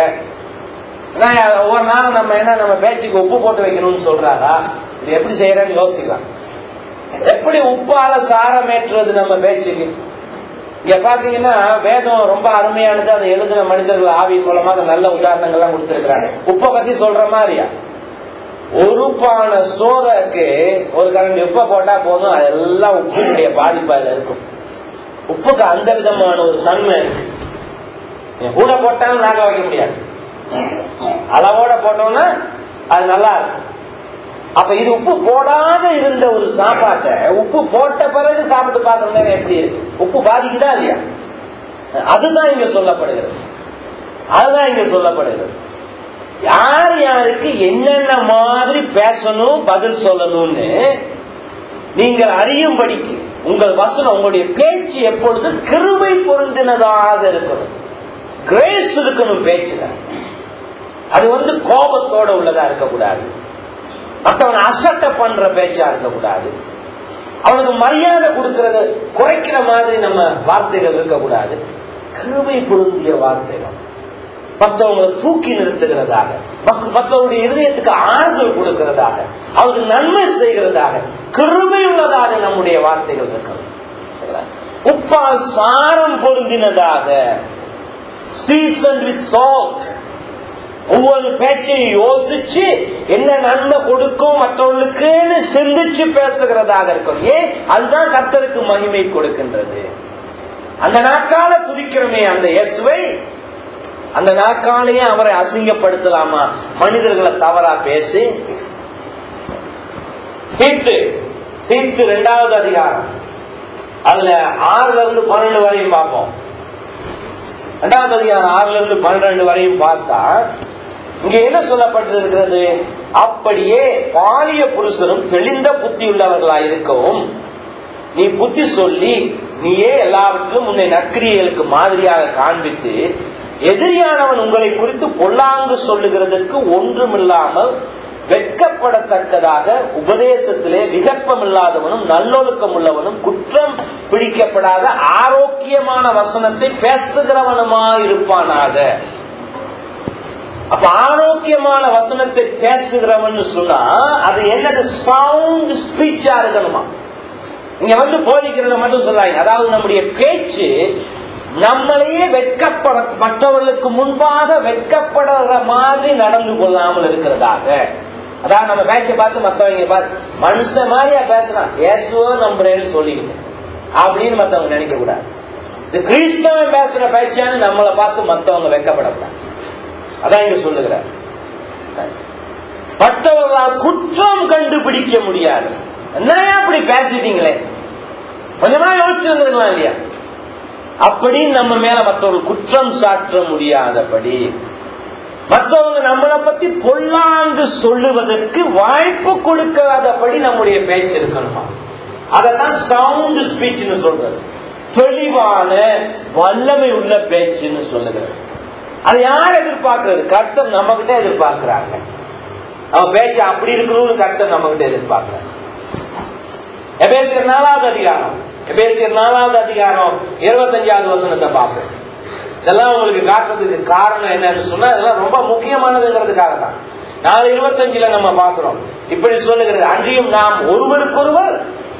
அதான் ஒவ்வொரு நாளும் நம்ம என்ன நம்ம பேச்சுக்கு உப்பு போட்டு வைக்கணும்னு சொல்றாரா இது எப்படி செய்யறேன்னு யோசிக்கலாம் எப்படி உப்பால சாரமேற்றுறது நம்ம பேச்சுக்கு இங்க பாத்தீங்கன்னா வேதம் ரொம்ப அருமையானது அதை எழுதின மனிதர்கள் ஆவி மூலமாக நல்ல உதாரணங்கள்லாம் கொடுத்திருக்கிறாங்க உப்பை பத்தி சொல்ற மாதிரியா ஒரு பானை சோறக்கு ஒரு கரண்டி உப்பை போட்டா போதும் அதெல்லாம் உப்பினுடைய பாதிப்பு அதுல இருக்கும் உப்புக்கு அந்த விதமான ஒரு தன்மை இருக்கு நீங்க கூட போட்டாலும் நாங்க வைக்க முடியாது அளவோட போட்டோம்னா அது நல்லா இருக்கும் அப்ப இது உப்பு போடாத இருந்த ஒரு சாப்பாட்டை உப்பு போட்ட பிறகு சாப்பிட்டு பார்க்கறது எப்படி இருக்கு உப்பு பாதிக்குதா இல்லையா அதுதான் இங்க சொல்லப்படுகிறது அதுதான் இங்க சொல்லப்படுகிறது யார் யாருக்கு என்னென்ன மாதிரி பேசணும் பதில் சொல்லணும்னு நீங்கள் அறியும்படிக்கு உங்கள் வசனம் உங்களுடைய பேச்சு எப்பொழுது கிருபை பொருந்தினதாக இருக்கணும் கிரேஸ் இருக்கணும் பேச்சுல அது வந்து கோபத்தோட உள்ளதா இருக்கக்கூடாது மற்றவனை அசட்டை பண்ற பேச்சா இருக்கக்கூடாது அவனுக்கு மரியாதை கொடுக்கறத குறைக்கிற மாதிரி நம்ம வார்த்தைகள் இருக்கக்கூடாது கிருபை பொருந்திய வார்த்தைகள் மற்றவங்களை தூக்கி நிறுத்துகிறதாக மக்க- மற்றவருடைய இருதயத்துக்கு ஆறுதல் கொடுக்கிறதாக அவருக்கு நன்மை செய்கிறதாக கிருபை உள்ளதாக நம்முடைய வார்த்தைகள் இருக்கணும் சரிங்களா? உப்பால் சாரம் பொருந்தினதாக சீசன் வித் salt ஒவ்வொரு பேச்சையும் யோசிச்சு என்ன நன்மை கொடுக்கும் மற்றவர்களுக்குன்னு சிந்திச்சு பேசுகிறதாக இருக்கும் ஏன் அதுதான் கர்த்தருக்கு மகிமை கொடுக்கின்றது அந்த நாட்கால துதிக்கிறோமே அந்த இயேசுவை அந்த நாட்காலேயே அவரை அசிங்கப்படுத்தலாமா மனிதர்களை தவறா பேசி தீர்த்து தீர்த்து இரண்டாவது அதிகாரம் அதுல ஆறுல இருந்து பன்னெண்டு வரையும் பார்ப்போம் இரண்டாவது அதிகாரம் ஆறுல இருந்து பன்னிரண்டு வரையும் பார்த்தா இங்க என்ன சொல்லப்பட்டிருக்கிறது அப்படியே பாலிய புருஷரும் தெளிந்த புத்தி உள்ளவர்களாய் இருக்கவும் நீ புத்தி சொல்லி நீயே எல்லாவற்றிலும் உன்னை நற்கிரியர்களுக்கு மாதிரியாக காண்பித்து எதிரியானவன் உங்களை குறித்து பொல்லாங்கு சொல்லுகிறதற்கு ஒன்றுமில்லாமல் வெட்கப்படத்தக்கதாக உபதேசத்திலே விகற்பமில்லாதவனும் நல்லொழுக்கம் உள்ளவனும் குற்றம் பிடிக்கப்படாத ஆரோக்கியமான வசனத்தை பேசுகிறவனுமாயிருப்பானாக அப்ப ஆரோக்கியமான வசனத்தை பேசுகிறவன் சொன்னா அது என்னது சவுண்ட் ஸ்பீச்சா இருக்கணுமா இங்க வந்து போதிக்கிறத மட்டும் சொல்லாங்க அதாவது நம்முடைய பேச்சு நம்மளையே வெட்கப்பட மற்றவர்களுக்கு முன்பாக வெட்கப்படுற மாதிரி நடந்து கொள்ளாமல் இருக்கிறதாக அதாவது நம்ம பேச்சை பார்த்து மற்றவங்க பார்த்து மனுஷன் மாதிரியா பேசலாம் ஏசுவோ நம்புறேன்னு சொல்லிக்கிட்டு அப்படின்னு மத்தவங்க நினைக்க கூடாது இந்த கிறிஸ்தவன் பேசுற பேச்சான்னு நம்மளை பார்த்து மத்தவங்க வெக்கப்படக்கூடாது அதான் இங்க சொல்லுகிறார் மற்றவர்களால் குற்றம் கண்டுபிடிக்க முடியாது என்னையா அப்படி பேசிட்டீங்களே கொஞ்சமா யோசிச்சு வந்துருக்கலாம் இல்லையா அப்படி நம்ம மேல மற்றவர்கள் குற்றம் சாற்ற முடியாதபடி மற்றவங்க நம்மளை பத்தி பொல்லாங்கு சொல்லுவதற்கு வாய்ப்பு கொடுக்காதபடி நம்முடைய பேச்சு இருக்கணுமா அதத்தான் சவுண்ட் ஸ்பீச்னு சொல்றது தெளிவான வல்லமை உள்ள பேச்சுன்னு சொல்லுகிறது அதை யார் எதிர்பார்க்கிறது கர்த்தர் நம்ம கிட்ட எதிர்பார்க்கிறாங்க அவன் பேச்சு அப்படி இருக்கணும்னு கர்த்தர் நம்ம கிட்ட எதிர்பார்க்கிறாங்க எபேசியர் நாலாவது அதிகாரம் எபேசியர் நாலாவது அதிகாரம் இருபத்தஞ்சாவது வசனத்தை பார்ப்போம் இதெல்லாம் உங்களுக்கு காட்டுறதுக்கு காரணம் என்னன்னு சொன்னா இதெல்லாம் ரொம்ப முக்கியமானதுங்கிறதுக்காக தான் நாலு இருபத்தஞ்சுல நம்ம பார்க்கிறோம் இப்படி சொல்லுகிறது அன்றியும் நாம் ஒருவருக்கொருவர்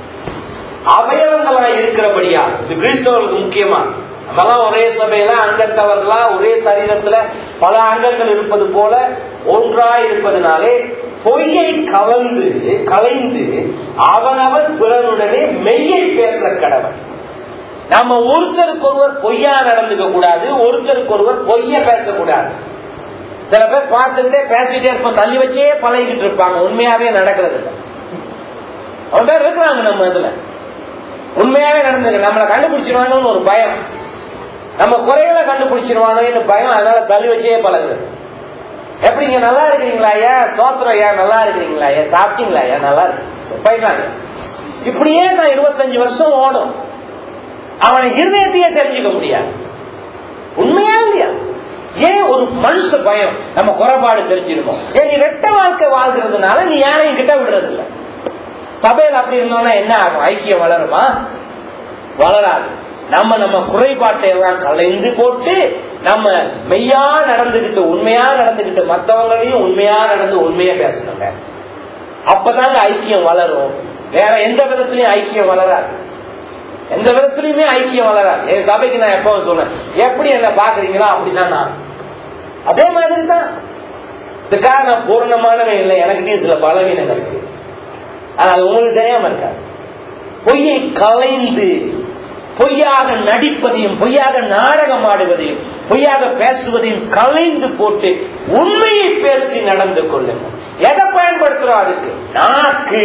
அவயவங்களாய் இருக்கிறபடியா இது கிறிஸ்தவர்களுக்கு முக்கியமா நம்மலாம் ஒரே சபையில அங்கத்தவர்களா ஒரே சரீரத்துல பல அங்கங்கள் இருப்பது போல ஒன்றாய் இருப்பதனாலே பொய்யை கலந்து கலைந்து அவனவன் பிறனுடனே மெய்யை பேச கடவன் நம்ம ஒருத்தருக்கு ஒருவர் பொய்யா நடந்துக்க கூடாது ஒருத்தருக்கு ஒருவர் பொய்ய பேசக்கூடாது சில பேர் பார்த்துக்கிட்டே பேசிட்டே இருப்போம் தள்ளி வச்சே பழகிட்டு இருப்பாங்க உண்மையாவே நடக்கிறது இல்லை அவன் பேர் இருக்கிறாங்க நம்ம இதுல உண்மையாவே நடந்தது நம்மளை கண்டுபிடிச்சிருவாங்கன்னு ஒரு பயம் நம்ம குறைகளை கண்டுபிடிச்சிருவானோன்னு பயம் அதனால தள்ளி வச்சே பழகுது எப்படிங்க நல்லா இருக்கிறீங்களா ஐயா தோத்திரம் ஐயா நல்லா இருக்கிறீங்களா ஐயா சாப்பிட்டீங்களா ஐயா நல்லா இருக்கு போயிட்டாங்க இப்படியே நான் இருபத்தஞ்சு வருஷம் ஓடும் அவனை இருதயத்தையே தெரிஞ்சுக்க முடியாது உண்மையா இல்லையா ஏன் ஒரு மனுஷ பயம் நம்ம குறைபாடு தெரிஞ்சிருமோ ஏன் நீ ரெட்ட வாழ்க்கை வாழ்கிறதுனால நீ யாரையும் கிட்ட விடுறது இல்ல சபையில் அப்படி இருந்தோம்னா என்ன ஆகும் ஐக்கியம் வளருமா வளராது நம்ம நம்ம குறைபாட்டை எல்லாம் கலைந்து போட்டு நம்ம மெய்யா நடந்துகிட்டு உண்மையா நடந்துகிட்டு மற்றவங்களையும் உண்மையா நடந்து உண்மையா பேசணுங்க அப்பதாங்க ஐக்கியம் வளரும் வேற எந்த விதத்திலையும் ஐக்கியம் வளராது எந்த விதத்திலையுமே ஐக்கியம் வளராது என் சபைக்கு நான் எப்பவும் சொன்னேன் எப்படி என்ன பாக்குறீங்களோ அப்படிதான் நான் அதே மாதிரி தான் இதுக்காக நான் பூர்ணமானவன் இல்லை எனக்கிட்டையும் சில பலவீனங்கள் இருக்கு ஆனா அது உங்களுக்கு தெரியாம இருக்காது பொய்யை கலைந்து பொய்யாக நடிப்பதையும் பொய்யாக நாடகம் ஆடுவதையும் பொய்யாக பேசுவதையும் கலைந்து போட்டு உண்மையை பேசி நடந்து கொள்ளுங்கள் எதை பயன்படுத்துறோம் அதுக்கு நாக்கு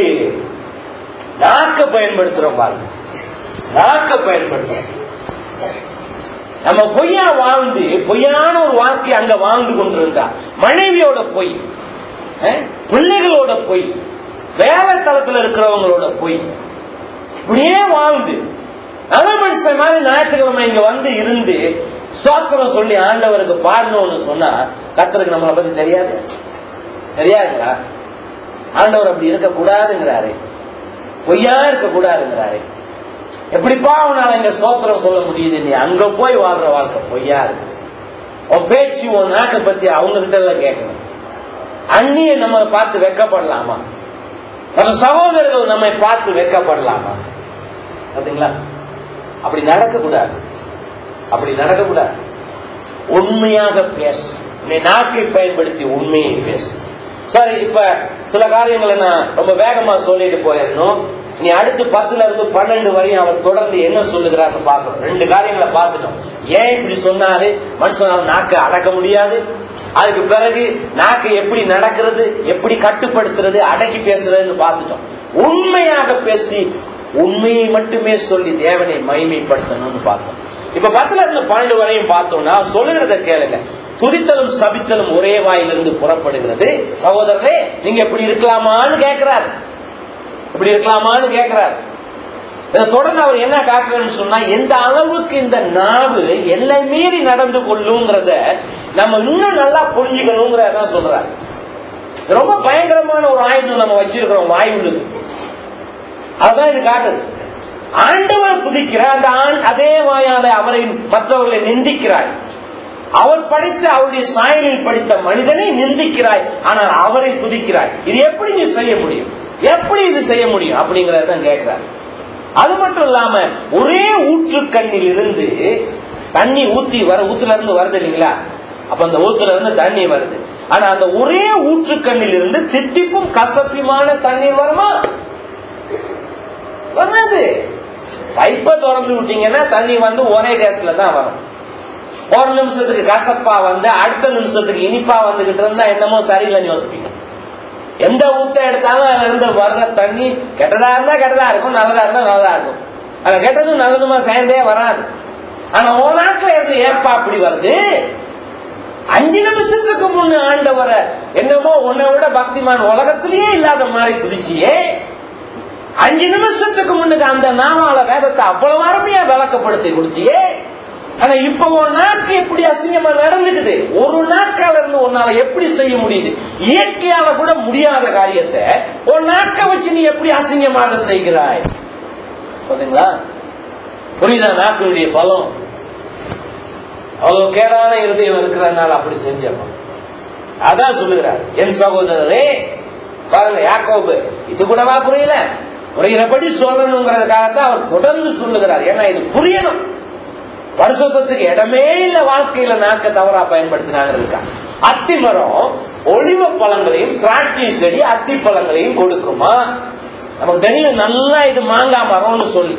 நாக்க பயன்படுத்துறோம் பாருங்க நாக்க பயன்படுத்துறோம் நம்ம பொய்யா வாழ்ந்து பொய்யான ஒரு வாழ்க்கை அங்க வாழ்ந்து கொண்டிருந்தா மனைவியோட பொய் அஹ், பிள்ளைகளோட பொய் வேலை தளத்துல இருக்கிறவங்களோட பொய் இப்படியே வாழ்ந்து நல்ல மனுஷன் மாதிரி ஞாயிற்றுக்கிழமை இங்க வந்து இருந்து சோத்திரம் சொல்லி ஆண்டவருக்கு பாடணும்னு சொன்னா கத்தருக்கு நம்மளை பத்தி தெரியாது தெரியாதுங்களா ஆண்டவர் அப்படி இருக்க கூடாதுங்கிறாரு பொய்யா இருக்க கூடாதுங்கிறாரு எப்படிப்பா அவனால இங்க சோத்திரம் சொல்ல முடியுது நீ அங்க போய் வாழ்ற வாழ்க்கை பொய்யா இருக்கு உன் பேச்சு உன் நாட்டை பத்தி அவங்க கிட்ட எல்லாம் கேட்கணும் அந்நிய நம்ம பார்த்து வெக்கப்படலாமா நம்ம சகோதரர்கள் நம்மை பார்த்து வெக்கப்படலாமா பாத்தீங்களா அப்படி நடக்கக்கூடாது அப்படி நடக்கக்கூடாது உண்மையாக பேசு நீ நாக்கை பயன்படுத்தி உண்மையை பேசு சரி இப்ப சில காரியங்களை நான் ரொம்ப வேகமா சொல்லிட்டு போயிடணும் நீ அடுத்து பத்துல இருந்து பன்னெண்டு வரையும் அவர் தொடர்ந்து என்ன சொல்லுகிறார்னு பார்க்கணும் ரெண்டு காரியங்களை பார்த்துட்டோம் ஏன் இப்படி சொன்னாரு மனுஷனால் நாக்கை அடக்க முடியாது அதுக்கு பிறகு நாக்கை எப்படி நடக்கிறது எப்படி கட்டுப்படுத்துறது அடக்கி பேசுறதுன்னு பார்த்துட்டோம் உண்மையாக பேசி உண்மையை மட்டுமே சொல்லி தேவனை மகிமைப்படுத்தணும்னு பார்த்தோம் இப்ப பத்துல இருந்து பன்னெண்டு வரையும் பார்த்தோம்னா அவர் சொல்லுகிறத கேளுங்க துதித்தலும் சபித்தலும் ஒரே வாயிலிருந்து புறப்படுகிறது சகோதரரே நீங்க எப்படி இருக்கலாமான்னு கேட்கிறாரு இப்படி இருக்கலாமான்னு கேட்கிறாரு இதை தொடர்ந்து அவர் என்ன காட்டுறன்னு சொன்னா எந்த அளவுக்கு இந்த நாவு எல்லை மீறி நடந்து கொள்ளுங்கிறத நம்ம இன்னும் நல்லா புரிஞ்சுக்கணுங்கிறத சொல்றாரு இது ரொம்ப பயங்கரமான ஒரு ஆயுதம் நம்ம வச்சிருக்கிறோம் வாய் உள்ளது அதான் இது காட்டுது ஆண்டவர் துதிக்கிற அந்த ஆண் அதே வாயால அவரை மற்றவர்களை நிந்திக்கிறாய் அவர் படைத்த அவருடைய சாயலில் படித்த மனிதனை நிந்திக்கிறாய் ஆனால் அவரை துதிக்கிறாய் இது எப்படி நீ செய்ய முடியும் எப்படி இது செய்ய முடியும் அப்படிங்கறத கேட்கிறார் அது மட்டும் இல்லாம ஒரே ஊற்று கண்ணில் இருந்து தண்ணி ஊத்தி வர ஊத்துல இருந்து வருது இல்லைங்களா அப்ப அந்த ஊத்துல இருந்து தண்ணி வருது ஆனா அந்த ஒரே ஊற்று கண்ணில் இருந்து திட்டிப்பும் கசப்பியுமான தண்ணீர் வருமா வராது பைப்பை திறந்து விட்டீங்கன்னா தண்ணி வந்து ஒரே கேஸ்ல தான் வரும் ஒரு நிமிஷத்துக்கு கசப்பா வந்து அடுத்த நிமிஷத்துக்கு இனிப்பா வந்துகிட்டு இருந்தா என்னமோ சரியில்லைன்னு யோசிப்பீங்க எந்த ஊத்த எடுத்தாலும் அதுல இருந்து வர்ற தண்ணி கெட்டதா இருந்தா கெட்டதா இருக்கும் நல்லதா இருந்தா நல்லதா இருக்கும் அது கெட்டதும் நல்லதுமா சேர்ந்தே வராது ஆனா ஓ நாட்டுல இருந்து ஏற்பா அப்படி வருது அஞ்சு நிமிஷத்துக்கு முன்ன ஆண்டவரை என்னமோ உன்னை விட பக்திமான் உலகத்திலேயே இல்லாத மாதிரி துதிச்சியே அஞ்சு நிமிஷத்துக்கு முன்னுக்கு அந்த நாமால வேதத்தை அவ்வளவு அருமையா விளக்கப்படுத்தி கொடுத்தியே ஆனா இப்ப ஒரு நாக்கு எப்படி அசிங்கமா நடந்துக்குது ஒரு நாக்கால இருந்து உன்னால எப்படி செய்ய முடியுது இயற்கையால கூட முடியாத காரியத்தை ஒரு நாக்க வச்சு நீ எப்படி அசிங்கமாக செய்கிறாய் பாத்தீங்களா புரியுதா நாக்கினுடைய பலம் அவ்வளவு கேடான இருதயம் இருக்கிறதுனால அப்படி செஞ்சிடணும் அதான் சொல்லுகிறார் என் சகோதரரே பாருங்க யாக்கோபு இது கூடவா புரியல புரிகிறபடி சொல்லணுங்கிறதுக்காகத்தான் அவர் தொடர்ந்து சொல்லுகிறார் ஏன்னா இது புரியணும் பரிசுத்தத்துக்கு இடமே இல்ல வாழ்க்கையில நாக்க தவறா பயன்படுத்தினாங்க அத்தி மரம் ஒளிவ பழங்களையும் திராட்சை செடி அத்தி பழங்களையும் கொடுக்குமா நமக்கு தெரியும் நல்லா இது மாங்காய் மரம்னு சொல்லி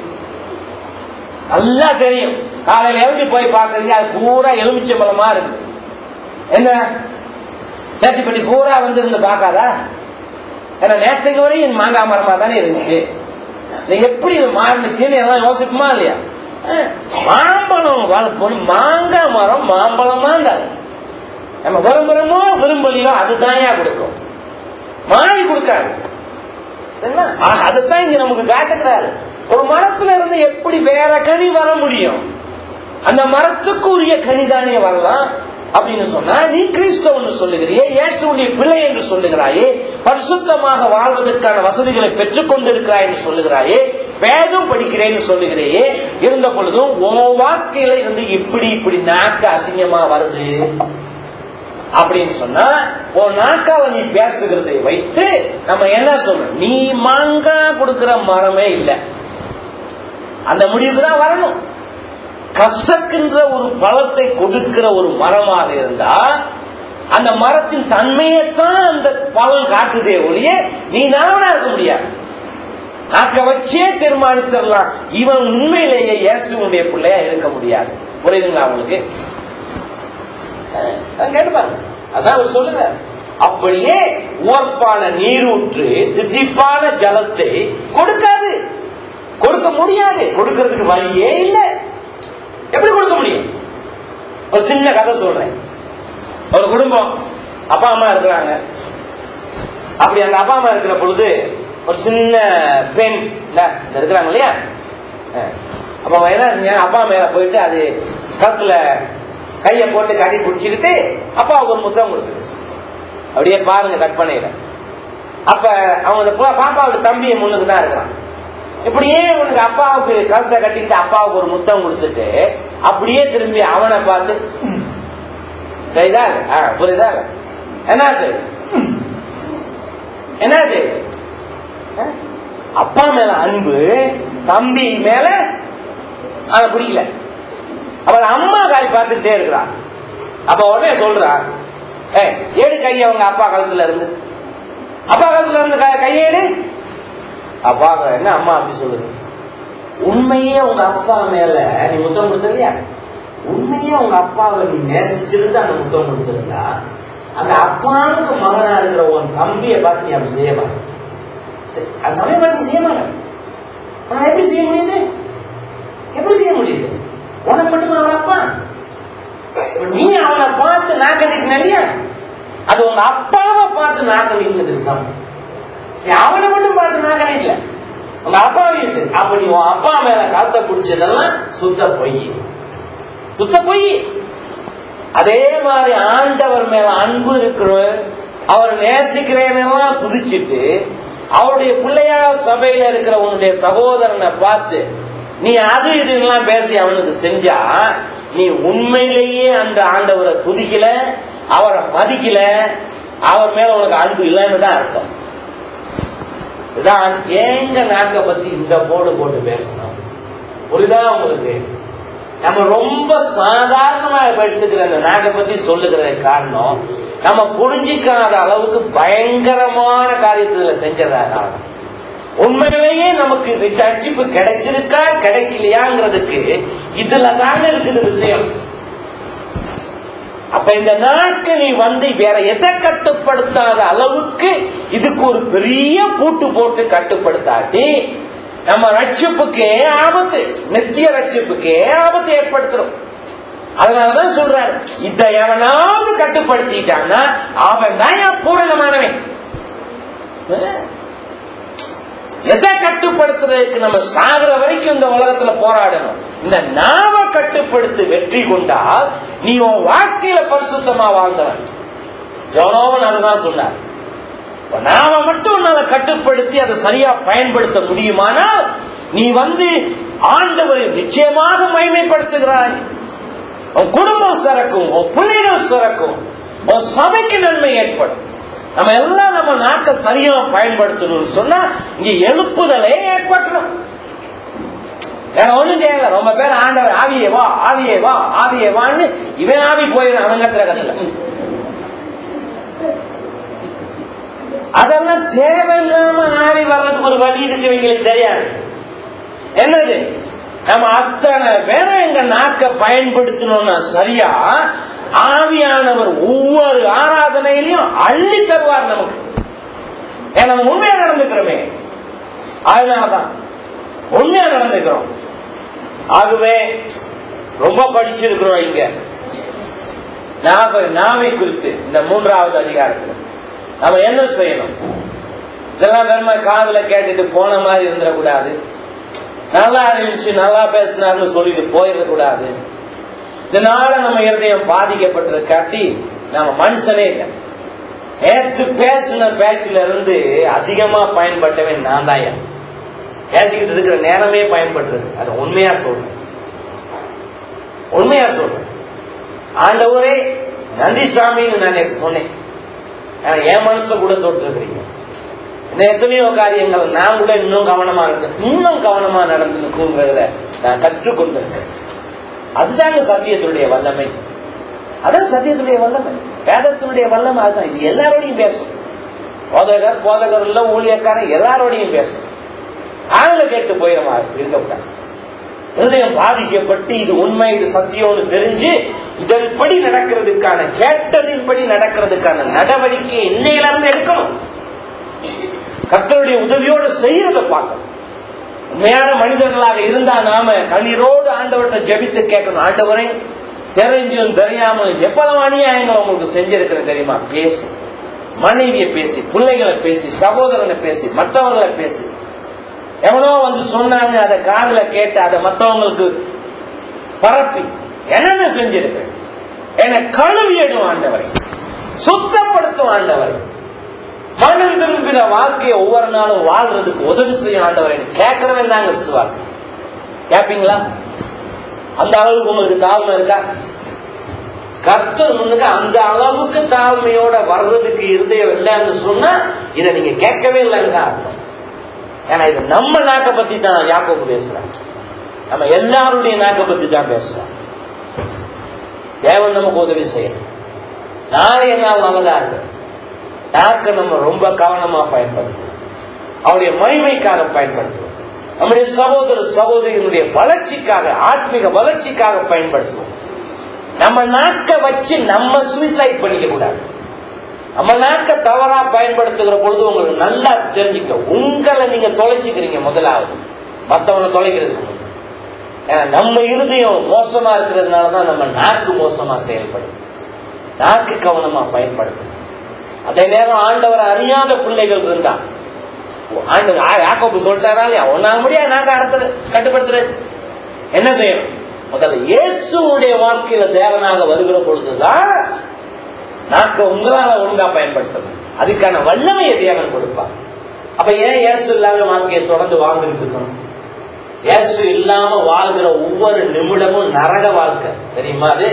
நல்லா தெரியும் காலையில எழுதி போய் பாக்குறீங்க அது பூரா எலுமிச்சை பழமா இருக்கு என்ன சேத்திப்பட்டி பூரா வந்து இருந்து பார்க்காதா ஏன்னா நேற்றுக்கு வரையும் மாங்காய் மரமா தானே இருந்துச்சு நீ எப்படி இது மாறினுச்சுன்னு எல்லாம் யோசிக்குமா இல்லையா அஹ், மாம்பழம் வளர்ப்போம் மாங்காய் மரம் மாம்பழமா இருந்தாரு நம்ம விரும்புறோமோ விரும்பலையோ அதுதான் கொடுக்கும் மாறி கொடுக்காது என்ன? ஆ, அதுதான் இங்க நமக்கு காட்டுகிறாரு ஒரு மரத்துல இருந்து எப்படி வேற கனி வர முடியும் அந்த மரத்துக்கு உரிய கனிதானே வரலாம் அப்படின்னு சொன்னா நீ கிறிஸ்தவன்னு சொல்லுகிறியே இயேசுடைய பிள்ளை என்று சொல்லுகிறாயே பரிசுத்தமாக வாழ்வதற்கான வசதிகளை பெற்றுக் கொண்டிருக்கிறாய் என்று சொல்லுகிறாயே வேதம் படிக்கிறேன்னு சொல்லுகிறையே இருந்த பொழுதும் உன் வாழ்க்கையில இருந்து இப்படி இப்படி நாக்க அசிங்கமா வருது அப்படின்னு சொன்னா உன் நாக்கால நீ பேசுகிறதை வைத்து நம்ம என்ன சொல்றோம் நீ மாங்காய் கொடுக்கிற மரமே இல்லை அந்த முடிவுக்கு தான் வரணும் கசக்கின்ற ஒரு பழத்தை கொடுக்கிற ஒரு மரமாக இருந்தா அந்த மரத்தின் தன்மையைத்தான் அந்த பலன் காட்டுதே ஒழிய நீ நாவனா இருக்க முடியாது நாக்க வச்சே தீர்மானித்திடலாம் இவன் உண்மையிலேயே இயேசுடைய பிள்ளையா இருக்க முடியாது புரியுதுங்களா உங்களுக்கு அஹ் கேட்டுப்பாங்க அதான் அவர் சொல்லுறார் அப்படியே உவர்ப்பான நீரூற்று தித்திப்பான ஜலத்தை கொடுக்காது கொடுக்க முடியாது கொடுக்கிறதுக்கு வழியே இல்லை எப்படி கொடுக்க முடியும் ஒரு சின்ன கதை சொல்றேன் ஒரு குடும்பம் அப்பா அம்மா இருக்கிறாங்க அப்படி அந்த அப்பா அம்மா இருக்கிற பொழுது ஒரு சின்ன பெண் இந்த இந்த இருக்கிறாங்க இல்லையா அஹ். அப்ப அவன் என்ன செஞ்சான்? அப்பா மேல போயிட்டு அது கழுத்துல கைய போட்டு கட்டி பிடிச்சிக்கிட்டு அப்பாவுக்கு ஒரு முத்தம் கொடுக்குது அப்படியே பாருங்க கற்பனையில அப்ப அவன் அந்த பா- பாப்பாவுக்கு தம்பியை முன்னுக்கு தான் இருக்கிறான் இப்படியே உனக்கு அப்பாவுக்கு கழுத்தை கட்டிக்கிட்டு அப்பாவுக்கு ஒரு முத்தம் கொடுத்துட்டு அப்படியே திரும்பி அவனை பார்த்து சரிதா ஆ, புரியுதா என்ன செய்யுது என்ன செய்யுது ஆ? அப்பா மேல அன்பு தம்பி மேல அவன் பிடிக்கல அப்ப அந்த அம்மா காய் பார்த்துட்டே இருக்கிறான் அப்ப உடனே சொல்றான் ஏ ஏடு கையை அவங்க அப்பா கழுத்துல இருந்து அப்பா கழுத்துல இருந்து க- கையேடு அப்பா என்ன அம்மா அப்படி சொல்லுது உண்மையே உங்க அப்பா மேல நீ முத்தம் கொடுத்தலையா உண்மையே உங்க அப்பாவை நீ நேசிச்சிருந்து அந்த முத்தம் கொடுத்திருந்தா அந்த அப்பாவுக்கு மகனா இருக்கிற உன் தம்பியை பார்த்து நீ அப்படி செய்ய மாட்ட அந்த தம்பியை பார்த்து செய்ய மாட்டேன் நான் எப்படி செய்ய முடியுது எப்படி செய்ய முடியுது உனக்கு மட்டும் அவன் அப்பா இப்ப நீ அவனை பார்த்து நாக்கடிக்கணும் இல்லையா அது உங்க அப்பாவை பார்த்து நாக்கடிக்கிறது சமம் நீ அவனை மட்டும் பார்த்து நாக்கடிக்கல உங்க அப்பாவையும் சரி அப்ப நீ உன் அப்பா மேல காத்த பிடிச்சதெல்லாம் சுத்த பொய் சுத்த பொய் அதே மாதிரி ஆண்டவர் மேல அன்பு இருக்கிற அவர் நேசிக்கிறேனெல்லாம் துதிச்சிட்டு அவருடைய பிள்ளையா சபையில இருக்கிற உன்னுடைய சகோதரனை பார்த்து நீ அது இதுலாம் பேசி அவனுக்கு செஞ்சா நீ உண்மையிலேயே அந்த ஆண்டவரை துதிக்கல அவரை மதிக்கல அவர் மேல உனக்கு அன்பு இல்லைன்னு தான் அர்த்தம் இதான் ஏங்க நாக்க பத்தி இந்த போர்டு போட்டு பேசணும் புரியுதா உங்களுக்கு நம்ம ரொம்ப சாதாரணமா எடுத்துக்கிற அந்த நாக்கை பத்தி சொல்லுகிறது காரணம் நம்ம புரிஞ்சிக்காத அளவுக்கு பயங்கரமான காரியத்துல செஞ்சதாக உண்மையிலேயே நமக்கு இது ரட்சிப்பு கிடைச்சிருக்கா கிடைக்கலையாங்கிறதுக்கு இதுல தாங்க இருக்குது விஷயம் அப்ப இந்த நாட்கு நீ வந்து வேற எதை கட்டுப்படுத்தாத அளவுக்கு இதுக்கு ஒரு பெரிய பூட்டு போட்டு கட்டுப்படுத்தாட்டி நம்ம ரட்சிப்புக்கே ஆபத்து நித்திய ரட்சிப்புக்கே ஆபத்து ஏற்படுத்துறோம் அதனாலதான் சொல்றாரு இத எவனாவது கட்டுப்படுத்திட்டான்னா அவன் தான் என் பூரணமானவன் எதை கட்டுப்படுத்துறதுக்கு நம்ம சாகுற வரைக்கும் இந்த உலகத்துல போராடணும் இந்த நாம கட்டுப்படுத்தி வெற்றி கொண்டால் நீ உன் வாழ்க்கையில பரிசுத்தமா வாழ்ந்தவன் ஜோனோவன் அதுதான் சொன்னார் இப்ப நாம மட்டும் உன்னால கட்டுப்படுத்தி அதை சரியா பயன்படுத்த முடியுமானால் நீ வந்து ஆண்டவரை நிச்சயமாக மகிமைப்படுத்துகிறாய் உன் குடும்பம் சிறக்கும் உன் பிள்ளைகள் சிறக்கும் உன் சபைக்கு நன்மை ஏற்படும் நம்ம எல்லாம் நம்ம நாக்க சரியா பயன்படுத்தணும்னு சொன்னா இங்க எழுப்புதலே ஏற்பட்டுரும் வேற ஒண்ணும் தேவை ரொம்ப பேர் ஆண்டவர் ஆவியே வா ஆவியே வா ஆவியே வான்னு இவன் ஆவி போயிடும் அவன் கத்துற கதையில அதெல்லாம் தேவையில்லாம ஆவி வர்றதுக்கு ஒரு வழி இருக்கு இவங்களுக்கு தெரியாது என்னது நம்ம அத்தனை பேரும் எங்க நாக்க பயன்படுத்தணும்னா சரியா ஆவியானவர் ஒவ்வொரு ஆராதனையிலையும் அள்ளி தருவார் நமக்கு ஏன்னா நம்ம உண்மையா நடந்துக்கிறோமே அதனாலதான் உண்மையா நடந்துக்கிறோம் ஆகவே ரொம்ப படிச்சிருக்கிறோம் இங்க நாம நாவை குறித்து இந்த மூன்றாவது அதிகாரத்தில் நம்ம என்ன செய்யணும் இதெல்லாம் வெறும காதுல கேட்டுட்டு போன மாதிரி இருந்துடக்கூடாது நல்லா இருந்துச்சு நல்லா பேசினார்னு சொல்லிட்டு போயிடக்கூடாது இதனால நம்ம இருதயம் பாதிக்கப்பட்டிருக்காட்டி நம்ம மனுஷனே இல்லை நேற்று பேசின பேச்சில இருந்து அதிகமா பயன்பட்டவன் நான் தான் பேசிக்கிட்டு இருக்கிற நேரமே பயன்படுறது அது உண்மையா சொல்றேன் உண்மையா சொல்றேன் ஆண்டவரே நந்தி சாமின்னு நான் நேற்று சொன்னேன் ஆனா என் மனசுல கூட தொட்டிருக்கிறீங்க இன்னும் எத்தனையோ காரியங்கள் நான் கூட இன்னும் கவனமா இருக்கு இன்னும் கவனமா நடந்துக்குங்கிறத நான் கற்றுக்கொண்டிருக்கேன் அதுதாங்க சத்தியத்தினுடைய வல்லமை அதான் சத்தியத்துடைய வல்லமை வேதத்தினுடைய வல்லமை அதுதான் இது எல்லாரோடையும் பேசும் போதகர் போதகர் இல்ல ஊழியக்காரன் எல்லாரோடையும் பேசும் ஆளுங்க கேட்டு போயிடமா இருக்கக்கூடாது இருதயம் பாதிக்கப்பட்டு இது உண்மை இது சத்தியம்னு தெரிஞ்சு இதன்படி நடக்கிறதுக்கான கேட்டதின்படி நடக்கிறதுக்கான நடவடிக்கை இன்னையில இருந்து எடுக்கணும் கர்த்தருடைய உதவியோடு செய்யறத பார்க்கணும் உண்மையான மனிதர்களாக இருந்தா நாம கண்ணீரோடு ஆண்டவர்கிட்ட ஜெபித்து கேட்கணும் ஆண்டவரே தெரிஞ்சும் தெரியாமலும் எவ்வளவு அநியாயங்கள் உங்களுக்கு செஞ்சிருக்கிறேன் தெரியுமா பேசி மனைவியை பேசி பிள்ளைகளை பேசி சகோதரனை பேசி மற்றவர்களை பேசி எவனோ வந்து சொன்னாங்க அதை காதுல கேட்டு அதை மற்றவங்களுக்கு பரப்பி என்னென்ன செஞ்சிருக்கிறேன் என்னை கழுவியடும் ஆண்டவரை சுத்தப்படுத்தும் ஆண்டவரை மனம் திரும்பின வாழ்க்கையை ஒவ்வொரு நாளும் வாழ்றதுக்கு உதவி செய்யும் ஆண்டவரை கேட்கறவன் தாங்க விசுவாசம் கேப்பீங்களா அந்த அளவுக்கு உங்களுக்கு தாழ்மை இருக்கா கர்த்தர் முன்னுக்கு அந்த அளவுக்கு தாழ்மையோட வர்றதுக்கு இருதயம் இல்லைன்னு சொன்னா இதை நீங்க கேட்கவே இல்லைன்னு தான் அர்த்தம் ஏன்னா இது நம்ம நாக்க பத்தி தான் யாக்கோப்பு பேசுறேன் நம்ம எல்லாருடைய நாக்க பத்தி தான் பேசுறோம் தேவன் நமக்கு உதவி செய்யணும் நாளைய நாள் நல்லதா இருக்கு நாக்க நம்ம ரொம்ப கவனமா பயன்படுத்துவோம் அவருடைய மகிமைக்காக பயன்படுத்துவோம் நம்முடைய சகோதர சகோதரியினுடைய வளர்ச்சிக்காக ஆத்மீக வளர்ச்சிக்காக பயன்படுத்துவோம் நம்ம நாக்க வச்சு நம்ம சூசைட் பண்ணிக்க கூடாது நம்ம நாக்க தவறா பயன்படுத்துகிற பொழுது உங்களுக்கு நல்லா தெரிஞ்சுக்க உங்களை நீங்க தொலைச்சிக்கிறீங்க முதலாவது மத்தவனை தொலைக்கிறதுக்கு ஏன்னா நம்ம இருதயம் மோசமா இருக்கிறதுனால தான் நம்ம நாக்கு மோசமா செயல்படும் நாக்கு கவனமா பயன்படுத்தும் அதே நேரம் ஆண்டவர் அறியாத பிள்ளைகள் இருந்தா ஆண்டவர் யாக்கோப்பு சொல்லிட்டாரா இல்லையா ஒன்னாக முடியாது நாக்க அடுத்தது கட்டுப்படுத்துறது என்ன செய்யணும் முதல்ல இயேசுடைய வாழ்க்கையில தேவனாக வருகிற பொழுதுதான் நாக்க உங்களால ஒழுங்கா பயன்படுத்தணும் அதுக்கான வல்லமையை தேவன் கொடுப்பார் அப்ப ஏன் இயேசு இல்லாத வாழ்க்கையை தொடர்ந்து வாழ்ந்துட்டு இருக்கணும் இயேசு இல்லாம வாழ்கிற ஒவ்வொரு நிமிடமும் நரக வாழ்க்கை தெரியுமா அது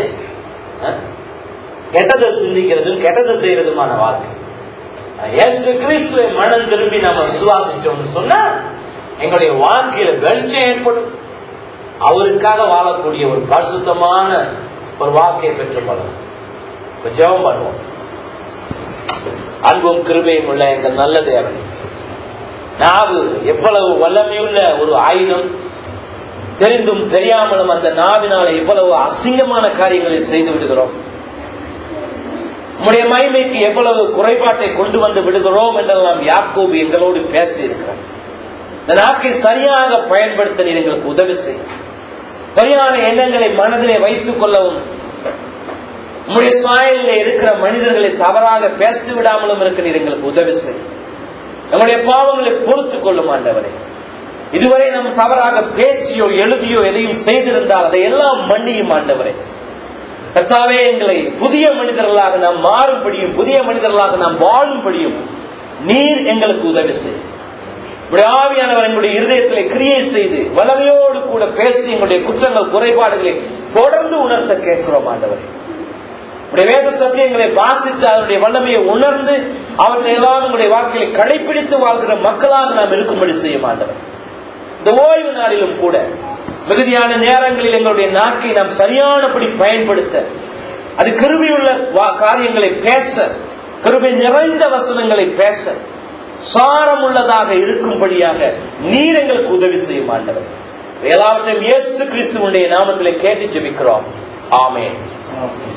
கெட்டதை சிந்திக்கிறதும் கெட்டதை செய்யறதுமான வாழ்க்கை இயேசு கிறிஸ்துவை மனம் திரும்பி நம்ம விசுவாசிச்சோம்னு சொன்னா எங்களுடைய வாழ்க்கையில வெளிச்சம் ஏற்படும் அவருக்காக வாழக்கூடிய ஒரு பரிசுத்தமான ஒரு வாழ்க்கையை பெற்றுக்கொள்ளலாம் இப்ப ஜெபம் பண்ணுவோம் அன்பும் கிருபையும் உள்ள எங்கள் நல்ல தேவன் நாவு எவ்வளவு வல்லமையுள்ள ஒரு ஆயுதம் தெரிந்தும் தெரியாமலும் அந்த நாவினால எவ்வளவு அசிங்கமான காரியங்களை செய்து விடுகிறோம் நம்முடைய மகிமைக்கு எவ்வளவு குறைபாட்டை கொண்டு வந்து விடுகிறோம் என்றெல்லாம் யாக்கோபு எங்களோடு பேசி இருக்கிறார் இந்த நாக்கை சரியாக பயன்படுத்த நீர் எங்களுக்கு உதவி செய்யும் சரியான எண்ணங்களை மனதிலே வைத்துக் கொள்ளவும் நம்முடைய சாயலில் இருக்கிற மனிதர்களை தவறாக பேச விடாமலும் இருக்க நீர் எங்களுக்கு உதவி செய்யும் நம்முடைய பாவங்களை பொறுத்துக் கொள்ளும் ஆண்டவரே இதுவரை நாம் தவறாக பேசியோ எழுதியோ எதையும் செய்திருந்தால் அதை எல்லாம் மன்னியும் ஆண்டவரே கர்த்தாவே எங்களை புதிய மனிதர்களாக நாம் மாறும்படியும் புதிய மனிதர்களாக நாம் வாழும்படியும் நீர் எங்களுக்கு உதவி செய்யும் உடைய ஆவியானவர் எங்களுடைய இருதயத்திலே கிரியை செய்து வல்லமையோடு கூட பேசி எங்களுடைய குற்றங்கள் குறைபாடுகளை தொடர்ந்து உணர்த்த கேட்கிறோம் ஆண்டவரே உடைய வேத சத்தியங்களை வாசித்து அதனுடைய வல்லமையை உணர்ந்து அவற்றை எல்லாம் உங்களுடைய வாழ்க்கையை கடைபிடித்து வாழ்கிற மக்களாக நாம் இருக்கும்படி செய்ய மாட்டவர் இந்த ஓய்வு நாளிலும் கூட மிகுதியான நேரங்களில் எங்களுடைய நாக்கை நாம் சரியானபடி பயன்படுத்த அது கிருபியுள்ள வா- காரியங்களை பேச கிருபை நிறைந்த வசனங்களை பேச சாரம் உள்ளதாக இருக்கும்படியாக நீர் எங்களுக்கு உதவி செய்ய மாட்டவர் எல்லாவற்றையும் இயேசு கிறிஸ்துவனுடைய நாமத்திலே கேட்டு ஜெபிக்கிறோம் ஆமென்